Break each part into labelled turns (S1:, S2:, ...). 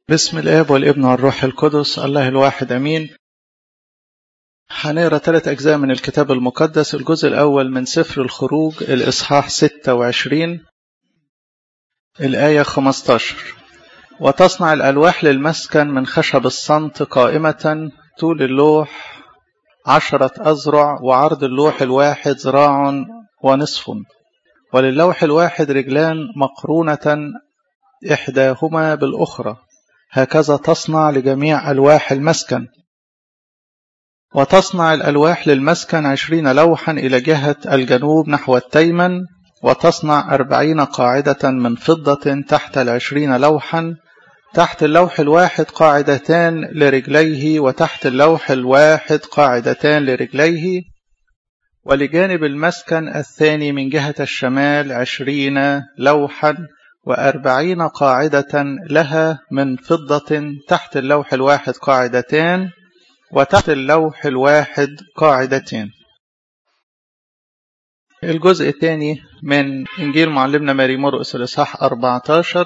S1: بسم الآب والابن والروح القدس الله الواحد أمين هنقرا ثلاث أجزاء من الكتاب المقدس الجزء الأول من سفر الخروج الإصحاح 26 الآية 15 وتصنع الألواح للمسكن من خشب الصمت قائمة طول اللوح عشرة أذرع وعرض اللوح الواحد ذراع ونصف وللوح الواحد رجلان مقرونة إحداهما بالأخرى هكذا تصنع لجميع ألواح المسكن وتصنع الألواح للمسكن عشرين لوحا إلى جهة الجنوب نحو التيمن وتصنع أربعين قاعدة من فضة تحت العشرين لوحا تحت اللوح الواحد قاعدتان لرجليه وتحت اللوح الواحد قاعدتان لرجليه ولجانب المسكن الثاني من جهة الشمال عشرين لوحا وأربعين قاعدة لها من فضة تحت اللوح الواحد قاعدتان وتحت اللوح الواحد قاعدتين الجزء الثاني من إنجيل معلمنا ماري مرقس الإصحاح 14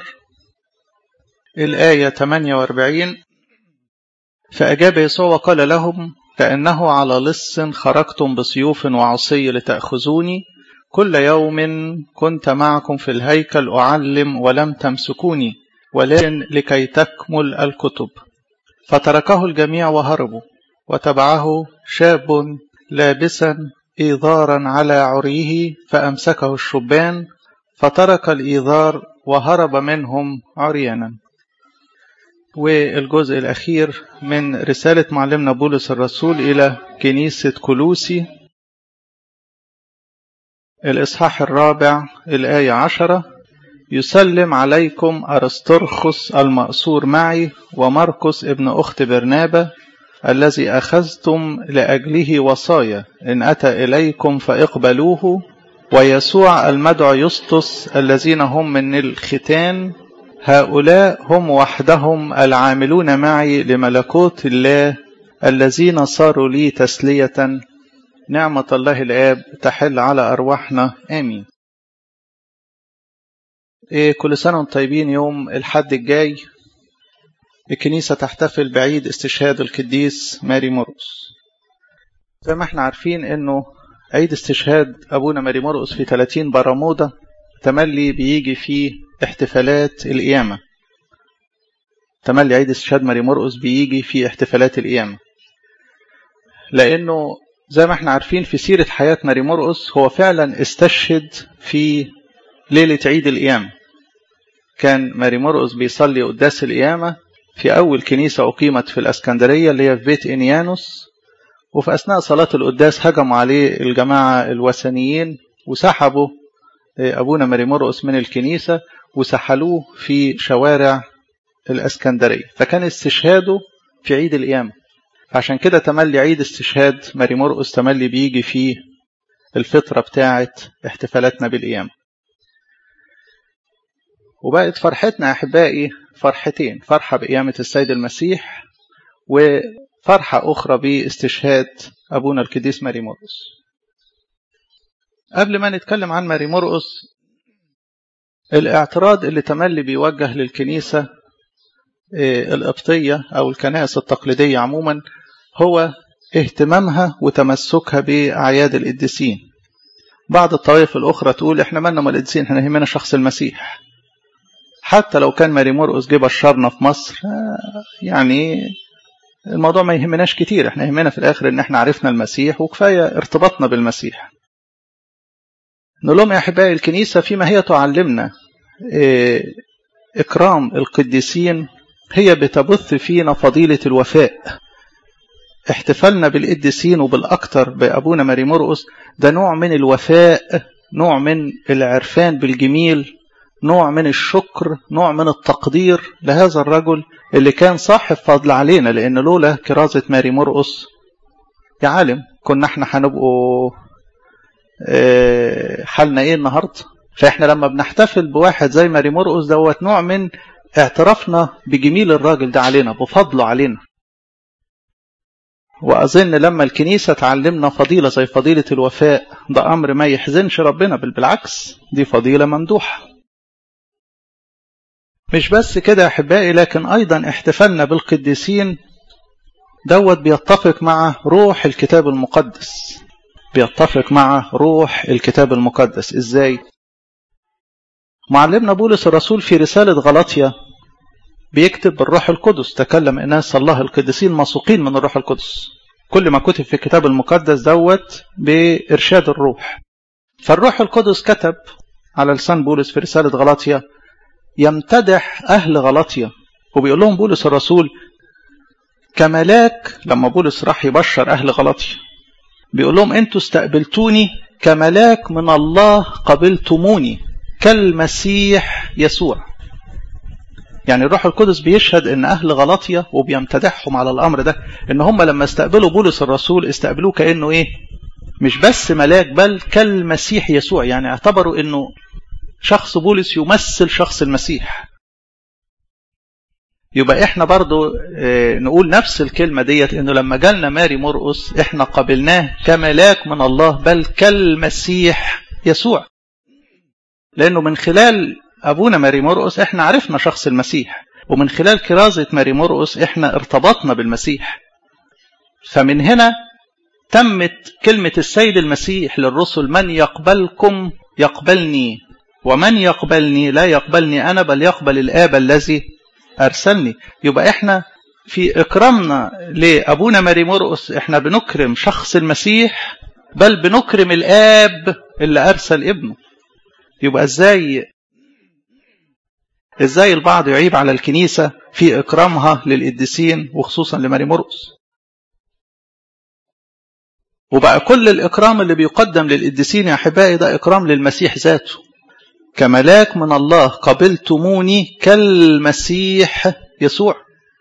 S1: الآية 48 فأجاب يسوع وقال لهم كأنه على لص خرجتم بسيوف وعصي لتأخذوني كل يوم كنت معكم في الهيكل أعلم ولم تمسكوني ولكن لكي تكمل الكتب فتركه الجميع وهربوا وتبعه شاب لابسا إيذارا على عريه فأمسكه الشبان فترك الإيذار وهرب منهم عريانا والجزء الأخير من رسالة معلمنا بولس الرسول إلى كنيسة كلوسي الإصحاح الرابع الآية عشرة يسلم عليكم أرسطرخس المأسور معي ومرقس ابن أخت برنابة الذي أخذتم لأجله وصايا إن أتى إليكم فاقبلوه ويسوع المدعو يسطس الذين هم من الختان هؤلاء هم وحدهم العاملون معي لملكوت الله الذين صاروا لي تسلية نعمة الله الآب تحل على أرواحنا آمين إيه كل سنة وانتم طيبين يوم الحد الجاي الكنيسة تحتفل بعيد استشهاد القديس ماري مرقس زي ما احنا عارفين انه عيد استشهاد ابونا ماري مرقس في 30 برمودا تملي بيجي فيه احتفالات القيامة تملي عيد استشهاد ماري مرقس بيجي في احتفالات القيامة لأنه زي ما احنا عارفين في سيرة حياة ماري مرقس هو فعلا استشهد في ليلة عيد القيامة كان ماري مرقس بيصلي قداس القيامة في أول كنيسة أقيمت في الأسكندرية اللي هي في بيت إنيانوس وفي أثناء صلاة القداس هجموا عليه الجماعة الوثنيين وسحبوا أبونا ماري مرقس من الكنيسة وسحلوه في شوارع الأسكندرية فكان استشهاده في عيد القيامة عشان كده تملي عيد استشهاد ماري مرقس تملي بيجي فيه الفترة بتاعة احتفالاتنا بالقيامة وبقت فرحتنا أحبائي فرحتين فرحة بقيامة السيد المسيح وفرحة أخرى باستشهاد أبونا القديس ماري مرقس قبل ما نتكلم عن ماري مرقس الاعتراض اللي تملي بيوجه للكنيسة القبطية أو الكنائس التقليدية عموما هو اهتمامها وتمسكها بأعياد القديسين بعض الطوائف الأخرى تقول احنا مالنا من القديسين احنا يهمنا شخص المسيح حتى لو كان ماري مرقس جه بشرنا في مصر يعني الموضوع ما يهمناش كتير احنا يهمنا في الآخر ان احنا عرفنا المسيح وكفاية ارتباطنا بالمسيح نقول لهم يا أحبائي الكنيسة فيما هي تعلمنا إكرام القديسين هي بتبث فينا فضيلة الوفاء احتفالنا بالقديسين وبالأكثر بأبونا ماري مرقس ده نوع من الوفاء نوع من العرفان بالجميل نوع من الشكر نوع من التقدير لهذا الرجل اللي كان صاحب فضل علينا لأن لولا كرازة ماري مرقس يا عالم كنا احنا هنبقوا حالنا ايه النهارده فاحنا لما بنحتفل بواحد زي ماري مرقس دوت نوع من اعترافنا بجميل الراجل ده علينا بفضله علينا وأظن لما الكنيسة تعلمنا فضيلة زي فضيلة الوفاء ده أمر ما يحزنش ربنا بل بالعكس دي فضيلة ممدوحة مش بس كده يا أحبائي لكن أيضا احتفالنا بالقديسين دوت بيتفق مع روح الكتاب المقدس بيتفق مع روح الكتاب المقدس ازاي معلمنا بولس الرسول في رسالة غلطية بيكتب بالروح القدس تكلم الناس الله القديسين مسوقين من الروح القدس كل ما كتب في الكتاب المقدس دوت بإرشاد الروح فالروح القدس كتب على لسان بولس في رسالة غلطية يمتدح أهل غلطية وبيقول لهم بولس الرسول كملاك لما بولس راح يبشر أهل غلطية بيقول لهم أنتوا استقبلتوني كملاك من الله قبلتموني كالمسيح يسوع يعني الروح القدس بيشهد ان اهل غلطية وبيمتدحهم على الامر ده ان هم لما استقبلوا بولس الرسول استقبلوه كانه ايه مش بس ملاك بل كالمسيح يسوع يعني اعتبروا انه شخص بولس يمثل شخص المسيح يبقى احنا برضو اه نقول نفس الكلمة ديت انه لما جالنا ماري مرقس احنا قبلناه كملاك من الله بل كالمسيح يسوع لانه من خلال ابونا ماري مرقس احنا عرفنا شخص المسيح ومن خلال كرازة ماري مرقس احنا ارتبطنا بالمسيح فمن هنا تمت كلمة السيد المسيح للرسل من يقبلكم يقبلني ومن يقبلني لا يقبلني أنا بل يقبل الآب الذي أرسلني يبقى إحنا في إكرامنا لأبونا ماري مرقس إحنا بنكرم شخص المسيح بل بنكرم الآب اللي أرسل ابنه يبقى إزاي إزاي البعض يعيب على الكنيسة في إكرامها للقديسين وخصوصا لماري مرقس وبقى كل الإكرام اللي بيقدم للقديسين يا أحبائي ده إكرام للمسيح ذاته كملاك من الله قبلتموني كالمسيح يسوع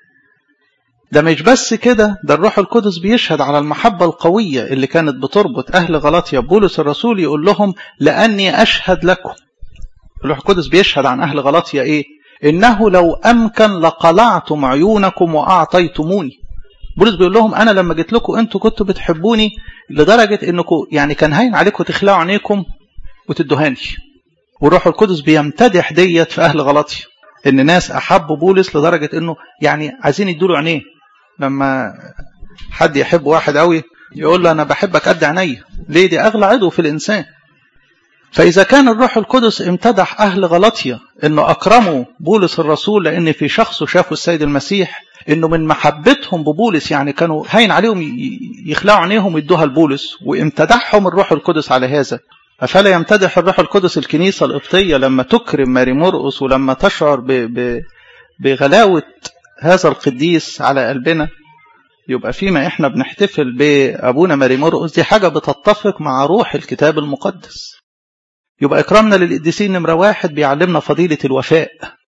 S1: ده مش بس كده ده الروح القدس بيشهد على المحبة القوية اللي كانت بتربط أهل غلطية بولس الرسول يقول لهم لأني أشهد لكم الروح القدس بيشهد عن أهل غلطية إيه إنه لو أمكن لقلعتم عيونكم وأعطيتموني بولس بيقول لهم أنا لما جيت لكم أنتوا كنتوا بتحبوني لدرجة إنكم يعني كان هين عليكم تخلعوا عينيكم وتدهاني والروح القدس بيمتدح ديت في أهل غلطية إن ناس أحبوا بولس لدرجة إنه يعني عايزين يدوا عينيه لما حد يحب واحد قوي يقول له أنا بحبك قد عينيا ليه دي أغلى عضو في الإنسان فإذا كان الروح القدس امتدح أهل غلطية إنه أكرموا بولس الرسول لأن في شخصه شافوا السيد المسيح إنه من محبتهم ببولس يعني كانوا هين عليهم يخلعوا عينيهم ويدوها لبولس وامتدحهم الروح القدس على هذا أفلا يمتدح الروح القدس الكنيسة القبطية لما تكرم ماري مرقس ولما تشعر ب ب بغلاوة هذا القديس على قلبنا يبقى فيما احنا بنحتفل بأبونا ماري مرقس دي حاجة بتتفق مع روح الكتاب المقدس يبقى إكرامنا للقديسين نمرة واحد بيعلمنا فضيلة الوفاء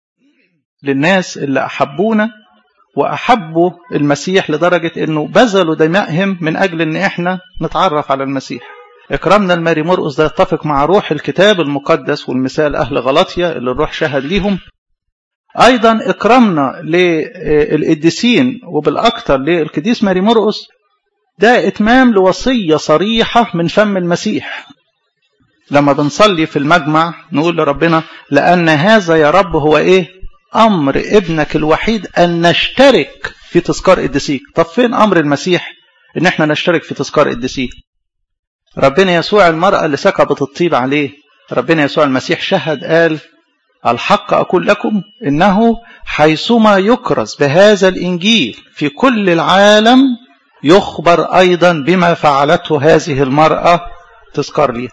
S1: للناس اللي أحبونا وأحبوا المسيح لدرجة أنه بذلوا دمائهم من أجل أن إحنا نتعرف على المسيح إكرامنا الماري مرقس ده يتفق مع روح الكتاب المقدس والمثال أهل غلطية اللي الروح شهد ليهم أيضا إكرامنا للقديسين وبالأكثر للقديس ماري مرقس ده إتمام لوصية صريحة من فم المسيح لما بنصلي في المجمع نقول لربنا لأن هذا يا رب هو إيه أمر ابنك الوحيد أن نشترك في تذكار قديسيك طب فين أمر المسيح إن احنا نشترك في تذكار قديسيك ربنا يسوع المرأة اللي سكبت الطيب عليه ربنا يسوع المسيح شهد قال الحق أقول لكم إنه حيثما يكرز بهذا الإنجيل في كل العالم يخبر أيضا بما فعلته هذه المرأة تذكر ليها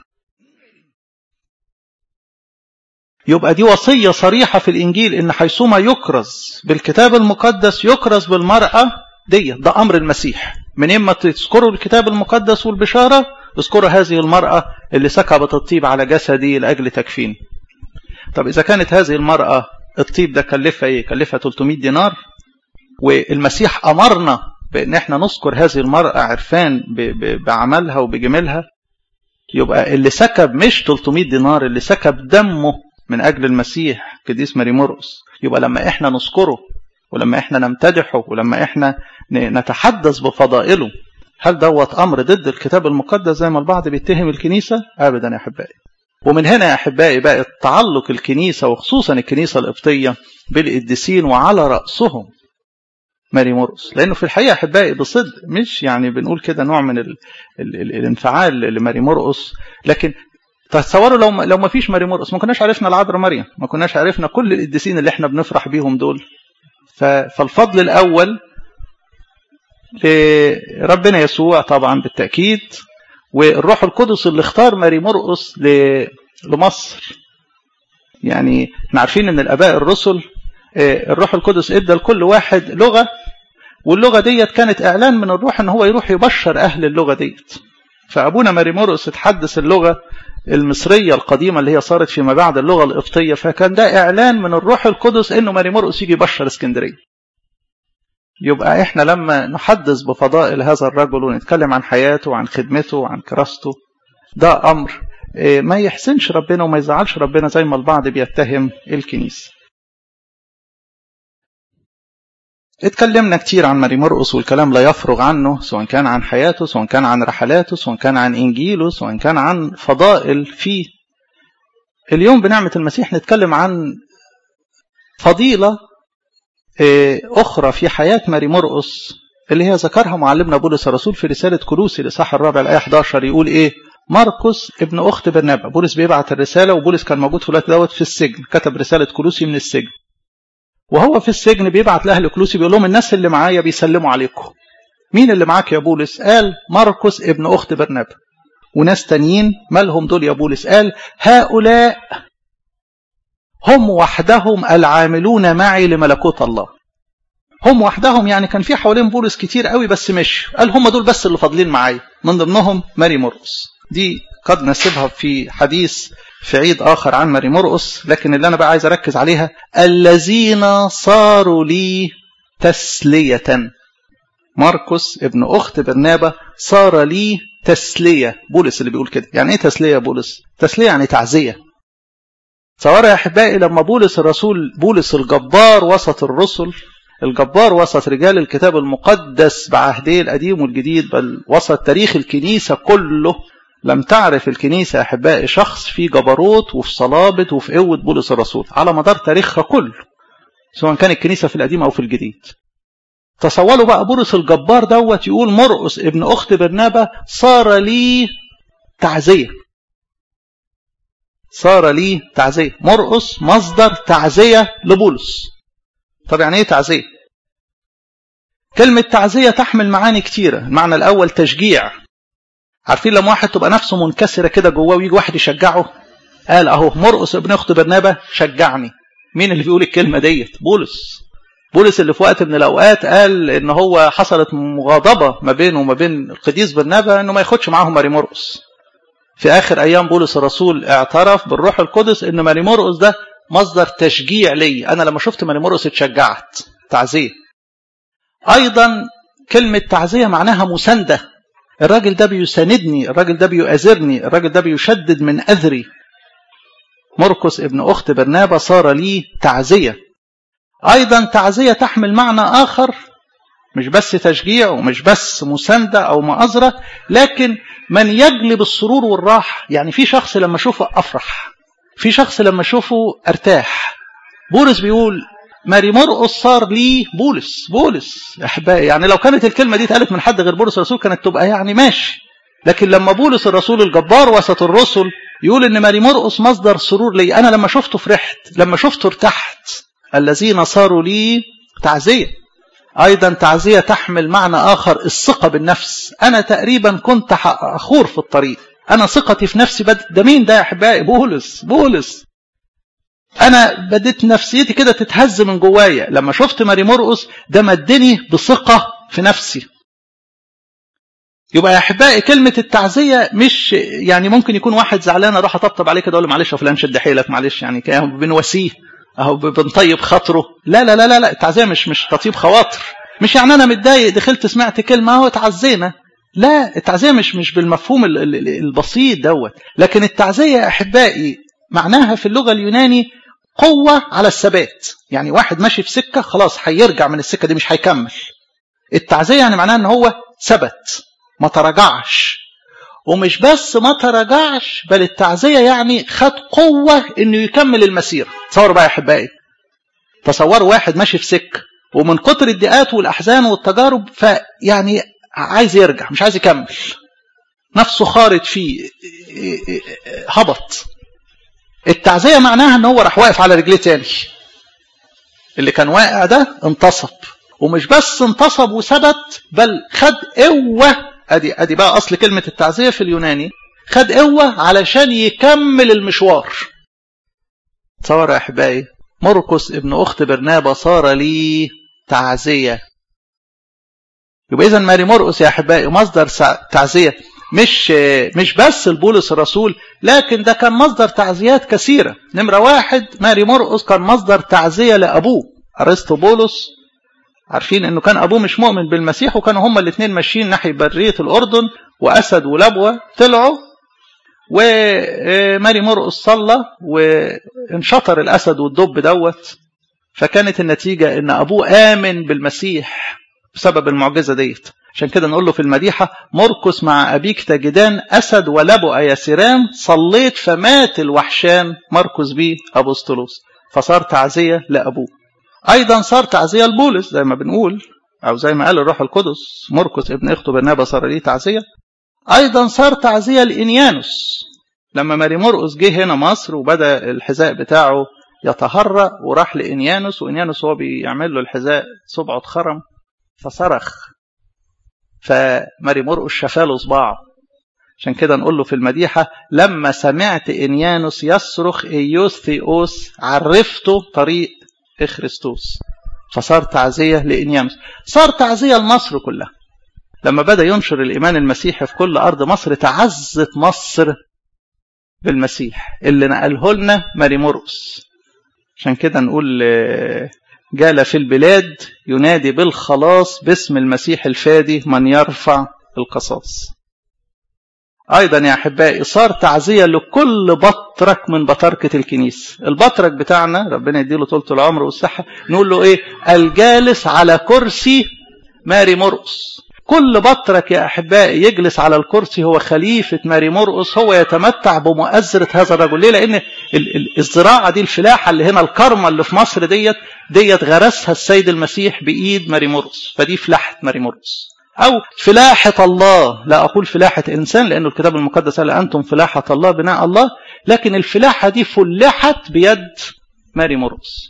S1: يبقى دي وصية صريحة في الإنجيل إن حيثما يكرز بالكتاب المقدس يكرز بالمرأة دي ده أمر المسيح من إما تذكروا الكتاب المقدس والبشارة اذكروا هذه المرأة اللي سكبت الطيب على جسدي لأجل تكفين طب إذا كانت هذه المرأة الطيب ده كلفها إيه كلفها 300 دينار والمسيح أمرنا بأن احنا نذكر هذه المرأة عرفان بعملها وبجمالها يبقى اللي سكب مش 300 دينار اللي سكب دمه من أجل المسيح قديس ماري مرقس يبقى لما احنا نذكره ولما احنا نمتدحه ولما احنا نتحدث بفضائله هل دوت أمر ضد الكتاب المقدس زي ما البعض بيتهم الكنيسة أبدا يا أحبائي ومن هنا يا أحبائي بقى تعلق الكنيسة وخصوصا الكنيسة القبطية بالقديسين وعلى رأسهم ماري مرقس لأنه في الحقيقة أحبائي بصدق مش يعني بنقول كده نوع من ال ال ال الانفعال لماري مرقس لكن تصوروا لو لو ما فيش ماري مرقس ما كناش عرفنا العذراء مريم ما كناش عرفنا كل القديسين اللي احنا بنفرح بيهم دول فالفضل الأول لربنا يسوع طبعا بالتأكيد والروح القدس اللي اختار ماري مرقس لمصر يعني احنا عارفين ان الاباء الرسل الروح القدس ادى لكل واحد لغه واللغه ديت كانت اعلان من الروح ان هو يروح يبشر اهل اللغه ديت فابونا ماري مرقس اتحدث اللغه المصريه القديمه اللي هي صارت فيما بعد اللغه القبطيه فكان ده اعلان من الروح القدس انه ماري مرقس يجي يبشر اسكندريه يبقى احنا لما نحدث بفضائل هذا الرجل ونتكلم عن حياته وعن خدمته وعن كراسته ده امر ما يحسنش ربنا وما يزعلش ربنا زي ما البعض بيتهم الكنيسه اتكلمنا كتير عن ماري مرقس والكلام لا يفرغ عنه سواء كان عن حياته سواء كان عن رحلاته سواء كان عن انجيله سواء كان عن فضائل فيه اليوم بنعمه المسيح نتكلم عن فضيله أخرى في حياة ماري مرقس اللي هي ذكرها معلمنا بولس الرسول في رسالة كلوسي الإصحاح الرابع الآية 11 يقول إيه؟ مرقس ابن أخت برنابا بولس بيبعت الرسالة وبولس كان موجود في الوقت دوت في السجن كتب رسالة كلوسي من السجن وهو في السجن بيبعت لأهل كلوسي بيقول لهم الناس اللي معايا بيسلموا عليكم مين اللي معاك يا بولس؟ قال مرقس ابن أخت برنابا وناس تانيين مالهم دول يا بولس؟ قال هؤلاء هم وحدهم العاملون معي لملكوت الله هم وحدهم يعني كان في حوالين بولس كتير قوي بس مش قال هم دول بس اللي فاضلين معايا من ضمنهم ماري مرقس دي قد نسيبها في حديث في عيد آخر عن ماري مرقس لكن اللي أنا بقى عايز أركز عليها الذين صاروا لي تسلية مرقس ابن أخت برنابة صار لي تسلية بولس اللي بيقول كده يعني إيه تسلية بولس تسلية يعني تعزية تصور يا أحبائي لما بولس الرسول بولس الجبار وسط الرسل الجبار وسط رجال الكتاب المقدس بعهديه القديم والجديد بل وسط تاريخ الكنيسة كله لم تعرف الكنيسة أحبائي شخص في جبروت وفي صلابة وفي قوة بولس الرسول على مدار تاريخها كله سواء كان الكنيسة في القديم أو في الجديد تصوروا بقى بولس الجبار دوت يقول مرقس ابن أخت برنابة صار لي تعزية صار لي تعزية مرقس مصدر تعزية لبولس طب يعني ايه تعزية كلمة تعزية تحمل معاني كتيرة المعنى الأول تشجيع عارفين لما واحد تبقى نفسه منكسرة كده جواه ويجي واحد يشجعه قال أهو مرقس ابن أخت برنابة شجعني مين اللي بيقول الكلمة ديت بولس بولس اللي في وقت من الأوقات قال إن هو حصلت مغاضبة ما بينه وما بين القديس برنابة إنه ما ياخدش معاهم ماري مرقس في آخر أيام بولس الرسول اعترف بالروح القدس إن ماري مرقس ده مصدر تشجيع لي أنا لما شفت ماري مرقس اتشجعت تعزية أيضا كلمة تعزية معناها مساندة الراجل ده بيساندني الراجل ده بيؤازرني الراجل ده بيشدد من أذري مرقس ابن أخت برنابا صار لي تعزية أيضا تعزية تحمل معنى آخر مش بس تشجيع ومش بس مساندة أو مؤازرة لكن من يجلب السرور والراحة يعني في شخص لما أشوفه أفرح في شخص لما أشوفه أرتاح بولس بيقول ماري مرقس صار لي بولس بولس احبائي يعني لو كانت الكلمه دي اتقالت من حد غير بولس الرسول كانت تبقى يعني ماشي لكن لما بولس الرسول الجبار وسط الرسل يقول ان ماري مرقس مصدر سرور لي انا لما شفته فرحت لما شفته ارتحت الذين صاروا لي تعزيه ايضا تعزيه تحمل معنى اخر الثقه بالنفس انا تقريبا كنت اخور في الطريق انا ثقتي في نفسي بد... ده مين ده يا احبائي بولس بولس انا بديت نفسيتي كده تتهز من جوايا لما شفت ماري مرقس ده مدني بثقه في نفسي يبقى يا احبائي كلمه التعزيه مش يعني ممكن يكون واحد زعلان اروح اطبطب عليه كده اقول له معلش يا فلان شد حيلك معلش يعني بنواسيه اهو بنطيب خاطره لا لا لا لا لا التعزيه مش مش تطيب خواطر مش يعني انا متضايق دخلت سمعت كلمه اهو اتعزينا لا التعزيه مش مش بالمفهوم البسيط دوت لكن التعزيه يا احبائي معناها في اللغه اليوناني قوة على الثبات يعني واحد ماشي في سكة خلاص هيرجع من السكة دي مش هيكمل التعزية يعني معناها ان هو ثبت ما تراجعش ومش بس ما تراجعش بل التعزية يعني خد قوة انه يكمل المسيرة تصوروا بقى يا احبائي تصوروا واحد ماشي في سكه ومن كتر الضيقات والاحزان والتجارب فيعني عايز يرجع مش عايز يكمل نفسه خارج فيه هبط التعزيه معناها ان هو راح واقف على رجليه تاني اللي كان واقع ده انتصب ومش بس انتصب وثبت بل خد قوه ادي ادي بقى اصل كلمه التعزيه في اليوناني خد قوه علشان يكمل المشوار تصور يا احبائي مرقس ابن اخت برنابا صار لي تعزيه يبقى اذا ماري مرقس يا احبائي مصدر تعزيه مش مش بس لبولس الرسول لكن ده كان مصدر تعزيات كثيره نمره واحد ماري مرقس كان مصدر تعزيه لابوه ارسطو بولس عارفين انه كان ابوه مش مؤمن بالمسيح وكانوا هما الاثنين ماشيين ناحيه بريه الاردن واسد ولبوه طلعوا وماري مرقس صلى وانشطر الاسد والدب دوت فكانت النتيجه ان ابوه امن بالمسيح بسبب المعجزه ديت عشان كده نقول له في المديحه مرقس مع ابيك تجدان اسد ولبؤ يسيران صليت فمات الوحشان مرقس بيه ابوستولوس فصار تعزيه لابوه ايضا صار تعزيه لبولس زي ما بنقول او زي ما قال الروح القدس مرقس ابن اخته برنابا صار ليه تعزيه ايضا صار تعزيه لانيانوس لما ماري مرقس جه هنا مصر وبدا الحذاء بتاعه يتهرأ وراح لانيانوس وانيانوس هو بيعمل له الحذاء صبعه اتخرم فصرخ فماري مرقس شفاله صباعه عشان كده نقول له في المديحة لما سمعت إنيانوس يصرخ إيوثيوس عرفته طريق إخريستوس فصار تعزية لإنيانوس صار تعزية لمصر كلها لما بدأ ينشر الإيمان المسيحي في كل أرض مصر تعزت مصر بالمسيح اللي نقله لنا ماري مرقس عشان كده نقول جال في البلاد ينادي بالخلاص باسم المسيح الفادي من يرفع القصاص أيضا يا أحبائي صار تعزية لكل بطرك من بطركة الكنيسة البطرك بتاعنا ربنا يديله طولة العمر والصحة نقول له إيه الجالس على كرسي ماري مرقس كل بطرك يا أحبائي يجلس على الكرسي هو خليفة ماري مرقس هو يتمتع بمؤازرة هذا الرجل ليه لأن الزراعة دي الفلاحة اللي هنا الكرمة اللي في مصر ديت ديت غرسها السيد المسيح بإيد ماري مرقس فدي فلاحة ماري مرقس أو فلاحة الله لا أقول فلاحة إنسان لأن الكتاب المقدس قال أنتم فلاحة الله بناء الله لكن الفلاحة دي فلحت بيد ماري مرقس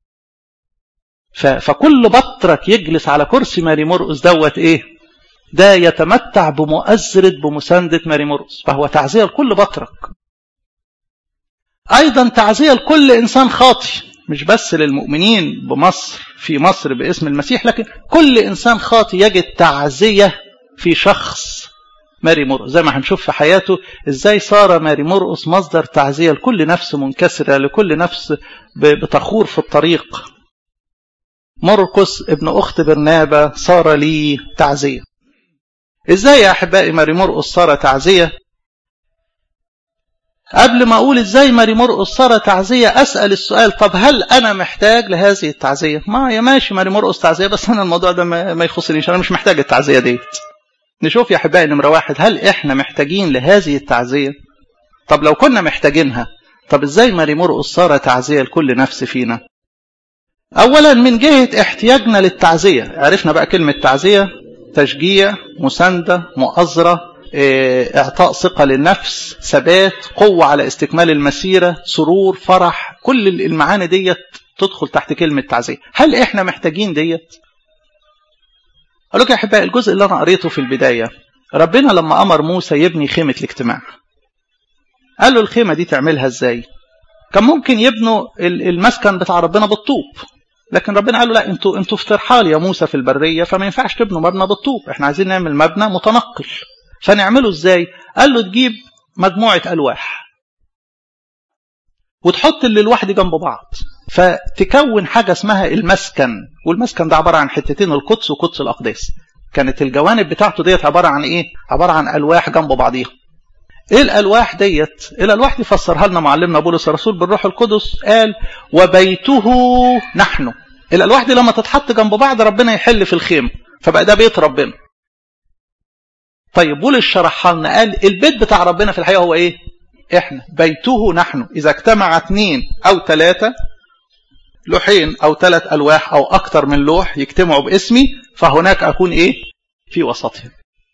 S1: فكل بطرك يجلس على كرسي ماري مرقس دوت إيه ده يتمتع بمؤزرة بمساندة ماري مرقس فهو تعزية لكل بطرك أيضا تعزية لكل إنسان خاطي مش بس للمؤمنين بمصر في مصر باسم المسيح لكن كل إنسان خاطي يجد تعزية في شخص ماري مرقس زي ما هنشوف في حياته ازاي صار ماري مرقس مصدر تعزية لكل نفس منكسرة لكل نفس بتخور في الطريق مرقس ابن أخت برنابا صار لي تعزية ازاي يا أحبائي ماري مرقس صار تعزية قبل ما أقول إزاي ماري مرقس صار تعزية أسأل السؤال طب هل أنا محتاج لهذه التعزية ما يا ماشي ماري مرقس تعزية بس أنا الموضوع ده ما يخصنيش أنا مش محتاج التعزية ديت نشوف يا أحبائي نمرة واحد هل إحنا محتاجين لهذه التعزية طب لو كنا محتاجينها طب إزاي ماري مرقس صار تعزية لكل نفس فينا أولا من جهة احتياجنا للتعزية عرفنا بقى كلمة تعزية تشجيع مساندة مؤازرة اعطاء ثقه للنفس ثبات قوه على استكمال المسيره سرور فرح كل المعاني ديت تدخل تحت كلمه تعزيه هل احنا محتاجين ديت اقول لك يا احبائي الجزء اللي انا قريته في البدايه ربنا لما امر موسى يبني خيمه الاجتماع قال له الخيمه دي تعملها ازاي كان ممكن يبنوا المسكن بتاع ربنا بالطوب لكن ربنا قال له لا انتوا انتوا في ترحال يا موسى في البريه فما ينفعش تبنوا مبنى بالطوب احنا عايزين نعمل مبنى متنقل فنعمله ازاي قال له تجيب مجموعة ألواح وتحط اللي الواحد جنب بعض فتكون حاجة اسمها المسكن والمسكن ده عبارة عن حتتين القدس وقدس الأقداس كانت الجوانب بتاعته ديت عبارة عن إيه؟ عبارة عن ألواح جنب بعضيها ايه الالواح ديت الالواح دي فسرها لنا معلمنا بولس الرسول بالروح القدس قال وبيته نحن الالواح دي لما تتحط جنب بعض ربنا يحل في الخيمه فبقى ده بيت ربنا طيب بولس شرحها لنا قال البيت بتاع ربنا في الحقيقه هو ايه احنا بيته نحن اذا اجتمع اثنين او ثلاثه لوحين أو ثلاث ألواح أو أكثر من لوح يجتمعوا باسمي فهناك أكون إيه في وسطهم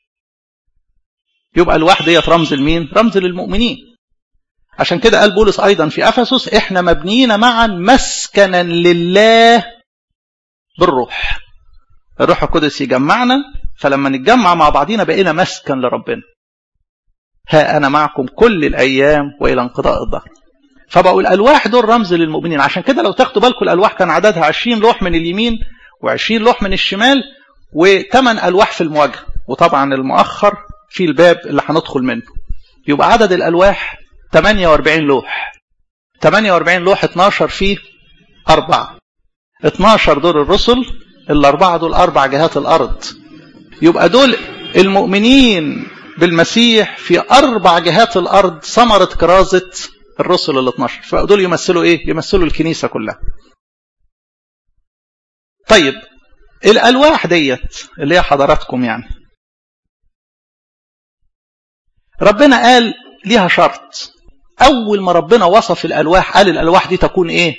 S1: يبقى الواح ديت رمز لمين رمز للمؤمنين عشان كده قال بولس أيضا في أفسس إحنا مبنيين معا مسكنا لله بالروح الروح القدس يجمعنا فلما نتجمع مع بعضينا بقينا مسكن لربنا ها أنا معكم كل الأيام وإلى انقضاء الظهر فبقوا الألواح دول رمز للمؤمنين عشان كده لو تاخدوا بالكم الألواح كان عددها 20 لوح من اليمين و20 لوح من الشمال وثمان ألواح في المواجهة وطبعا المؤخر في الباب اللي هندخل منه يبقى عدد الألواح 48 لوح 48 لوح 12 فيه أربعة 12 دول الرسل الأربعة دول أربع جهات الأرض يبقى دول المؤمنين بالمسيح في أربع جهات الأرض ثمرة كرازة الرسل ال 12 فدول يمثلوا إيه؟ يمثلوا الكنيسة كلها طيب الألواح ديت اللي هي حضراتكم يعني ربنا قال ليها شرط أول ما ربنا وصف الألواح قال الألواح دي تكون إيه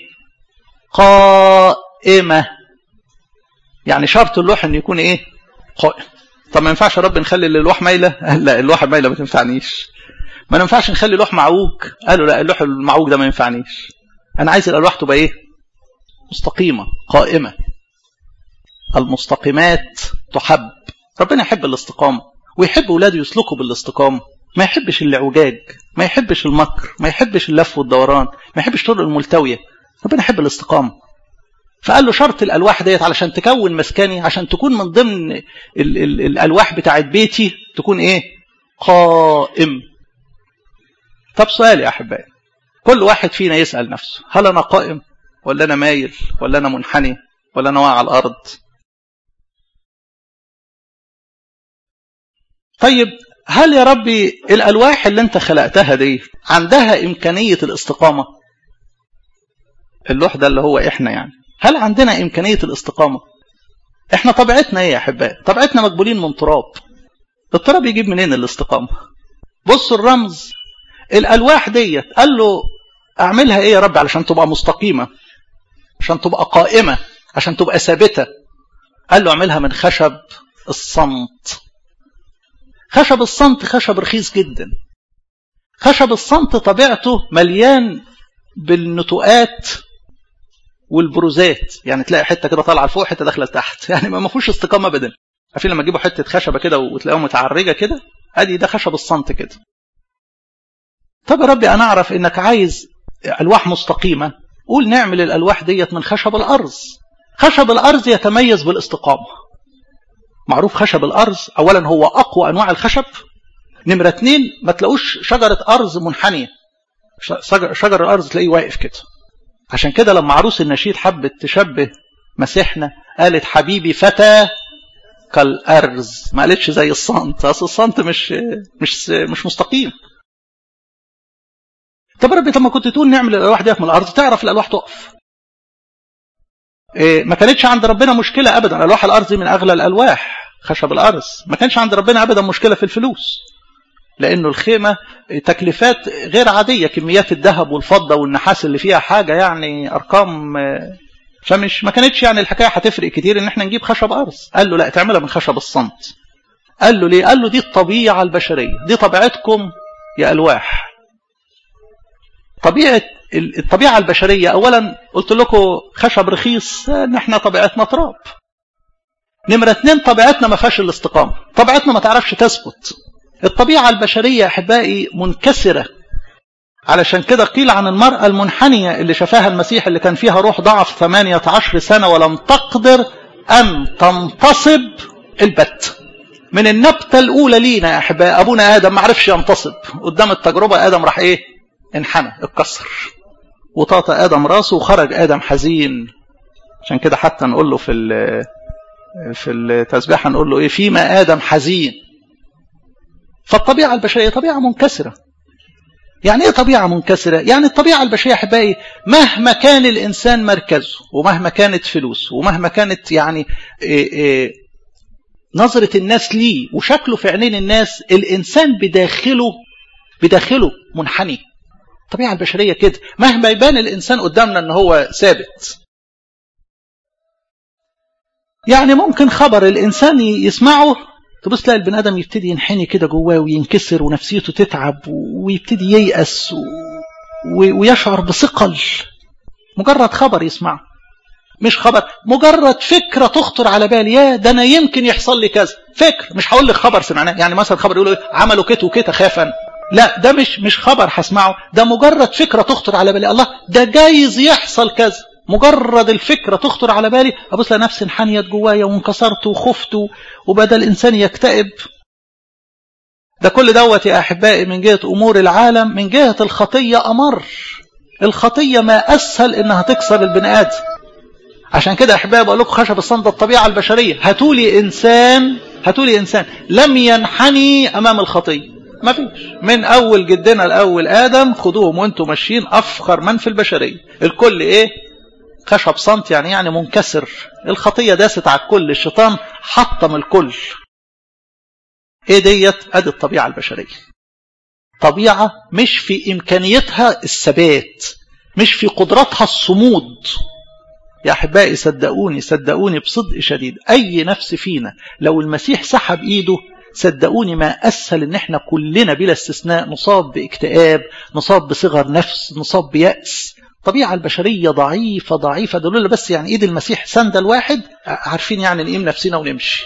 S1: قائمة يعني شرط اللوح أن يكون إيه قائم طب ما ينفعش رب نخلي اللوح مايلة لا اللوحة مايلة ما تنفعنيش ما ينفعش نخلي لوح معوج قالوا لا اللوح المعوج ده ما ينفعنيش أنا عايز الألواح تبقى إيه مستقيمة قائمة المستقيمات تحب ربنا يحب الاستقامة ويحب أولاده يسلكوا بالاستقامة ما يحبش الاعوجاج ما يحبش المكر ما يحبش اللف والدوران ما يحبش طرق الملتوية ربنا يحب الاستقامة فقال له شرط الألواح ديت علشان تكون مسكني عشان تكون من ضمن ال ال الألواح بتاعت بيتي تكون إيه قائم طب سؤال يا أحبائي كل واحد فينا يسأل نفسه هل أنا قائم ولا أنا مايل ولا أنا منحني ولا أنا واقع على الأرض طيب هل يا ربي الألواح اللي أنت خلقتها دي عندها إمكانية الاستقامة اللوح ده اللي هو إحنا يعني هل عندنا إمكانية الاستقامة إحنا طبيعتنا إيه يا أحبائي طبيعتنا مقبولين من تراب التراب يجيب منين الاستقامة بصوا الرمز الألواح ديت قال له أعملها إيه يا رب علشان تبقى مستقيمة عشان تبقى قائمة عشان تبقى ثابتة قال له اعملها من خشب الصمت خشب الصمت خشب رخيص جدا خشب الصمت طبيعته مليان بالنتوءات والبروزات يعني تلاقي حته كده طالعه لفوق حته داخله لتحت يعني ما فيهوش استقامه ابدا عارفين لما تجيبوا حته خشبه كده وتلاقوها متعرجه كده ادي ده خشب الصمت كده طب يا ربي انا اعرف انك عايز الواح مستقيمه قول نعمل الالواح ديت من خشب الارز خشب الارز يتميز بالاستقامه معروف خشب الارز اولا هو اقوى انواع الخشب نمره اتنين ما تلاقوش شجره ارز منحنيه شجر الارز تلاقيه واقف كده عشان كده لما عروس النشيد حبت تشبه مسيحنا قالت حبيبي فتى كالارز ما قالتش زي الصنت اصل الصنت مش مش مش مستقيم طب يا ربي طب ما كنت تقول نعمل الالواح ديت من الارض تعرف الالواح تقف إيه ما كانتش عند ربنا مشكله ابدا الواح الارض من اغلى الالواح خشب الارز ما كانش عند ربنا ابدا مشكله في الفلوس لانه الخيمه تكلفات غير عاديه كميات الذهب والفضه والنحاس اللي فيها حاجه يعني ارقام فمش ما كانتش يعني الحكايه هتفرق كتير ان احنا نجيب خشب ارز قال له لا تعملها من خشب الصمت قال له ليه قال له دي الطبيعه البشريه دي طبيعتكم يا الواح طبيعه الطبيعه البشريه اولا قلت لكم خشب رخيص ان احنا طبيعتنا تراب نمره اتنين طبيعتنا ما فيهاش الاستقامه طبيعتنا ما تعرفش تثبت الطبيعة البشرية أحبائي منكسرة علشان كده قيل عن المرأة المنحنية اللي شافها المسيح اللي كان فيها روح ضعف 18 سنة ولم تقدر أن تنتصب البت من النبتة الأولى لينا يا أحبائي أبونا آدم ما عرفش ينتصب قدام التجربة آدم راح إيه انحنى اتكسر وطاطا آدم راسه وخرج آدم حزين عشان كده حتى نقول له في في التسبيحة نقول له إيه فيما آدم حزين فالطبيعة البشرية طبيعة منكسرة يعني ايه طبيعة منكسرة يعني الطبيعة البشرية احبائي مهما كان الانسان مركزه ومهما كانت فلوسه ومهما كانت يعني إيه إيه نظرة الناس ليه وشكله في عينين الناس الانسان بداخله بداخله منحني الطبيعة البشرية كده مهما يبان الانسان قدامنا ان هو ثابت يعني ممكن خبر الإنسان يسمعه تبص تلاقي البني آدم يبتدي ينحني كده جواه وينكسر ونفسيته تتعب ويبتدي ييأس ويشعر بثقل مجرد خبر يسمعه مش خبر مجرد فكرة تخطر على بالي يا ده أنا يمكن يحصل لي كذا فكر مش هقول لك خبر سمعناه يعني مثلا خبر يقولوا عملوا كت وكت خافا لا ده مش مش خبر هسمعه ده مجرد فكرة تخطر على بالي الله ده جايز يحصل كذا مجرد الفكرة تخطر على بالي أبص نفسي انحنيت جوايا وانكسرت وخفت وبدأ الإنسان يكتئب ده كل دوت يا أحبائي من جهة أمور العالم من جهة الخطية أمر الخطية ما أسهل إنها تكسر البني آدم عشان كده أحبائي بقول لكم خشب الصندة الطبيعة البشرية هاتولي إنسان هاتولي إنسان لم ينحني أمام الخطية ما فيش من أول جدنا الأول آدم خدوهم وانتم ماشيين أفخر من في البشرية الكل إيه خشب صمت يعني يعني منكسر الخطية داست على الكل الشيطان حطم الكل ايه ديت ادي الطبيعة البشرية طبيعة مش في امكانيتها الثبات مش في قدرتها الصمود يا احبائي صدقوني صدقوني بصدق شديد اي نفس فينا لو المسيح سحب ايده صدقوني ما اسهل ان احنا كلنا بلا استثناء نصاب باكتئاب نصاب بصغر نفس نصاب بيأس الطبيعة البشرية ضعيفة ضعيفة ده لولا بس يعني ايد المسيح سندل واحد عارفين يعني نقيم نفسنا ونمشي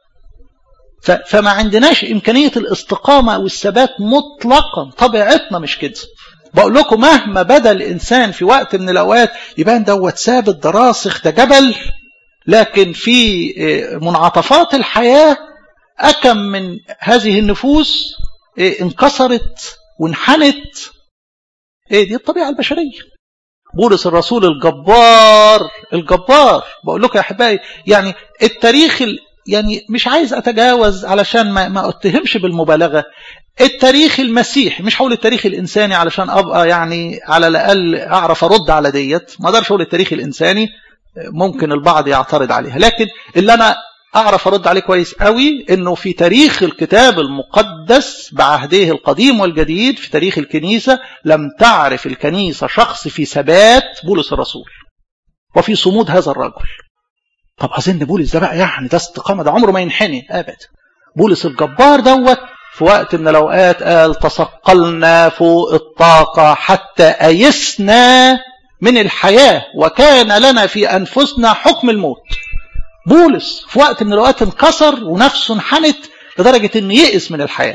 S1: فما عندناش إمكانية الاستقامة أو الثبات مطلقا طبيعتنا مش كده بقول لكم مهما بدا الإنسان في وقت من الأوقات يبان دوت ثابت ده راسخ ده جبل لكن في منعطفات الحياة أكم من هذه النفوس انكسرت وانحنت ايه دي الطبيعة البشرية بولس الرسول الجبار الجبار بقول لكم يا احبائي يعني التاريخ يعني مش عايز اتجاوز علشان ما, ما اتهمش بالمبالغه التاريخ المسيحي مش هقول التاريخ الانساني علشان ابقى يعني على الاقل اعرف ارد على ديت ما اقدرش اقول التاريخ الانساني ممكن البعض يعترض عليها لكن اللي انا اعرف ارد عليه كويس قوي انه في تاريخ الكتاب المقدس بعهده القديم والجديد في تاريخ الكنيسه لم تعرف الكنيسه شخص في ثبات بولس الرسول وفي صمود هذا الرجل طب اظن بولس ده بقى يعني ده استقامه ده عمره ما ينحني ابدا بولس الجبار دوت في وقت من الاوقات قال تثقلنا فوق الطاقه حتى ايسنا من الحياه وكان لنا في انفسنا حكم الموت بولس في وقت من الاوقات انكسر ونفسه انحنت لدرجه انه يئس من الحياه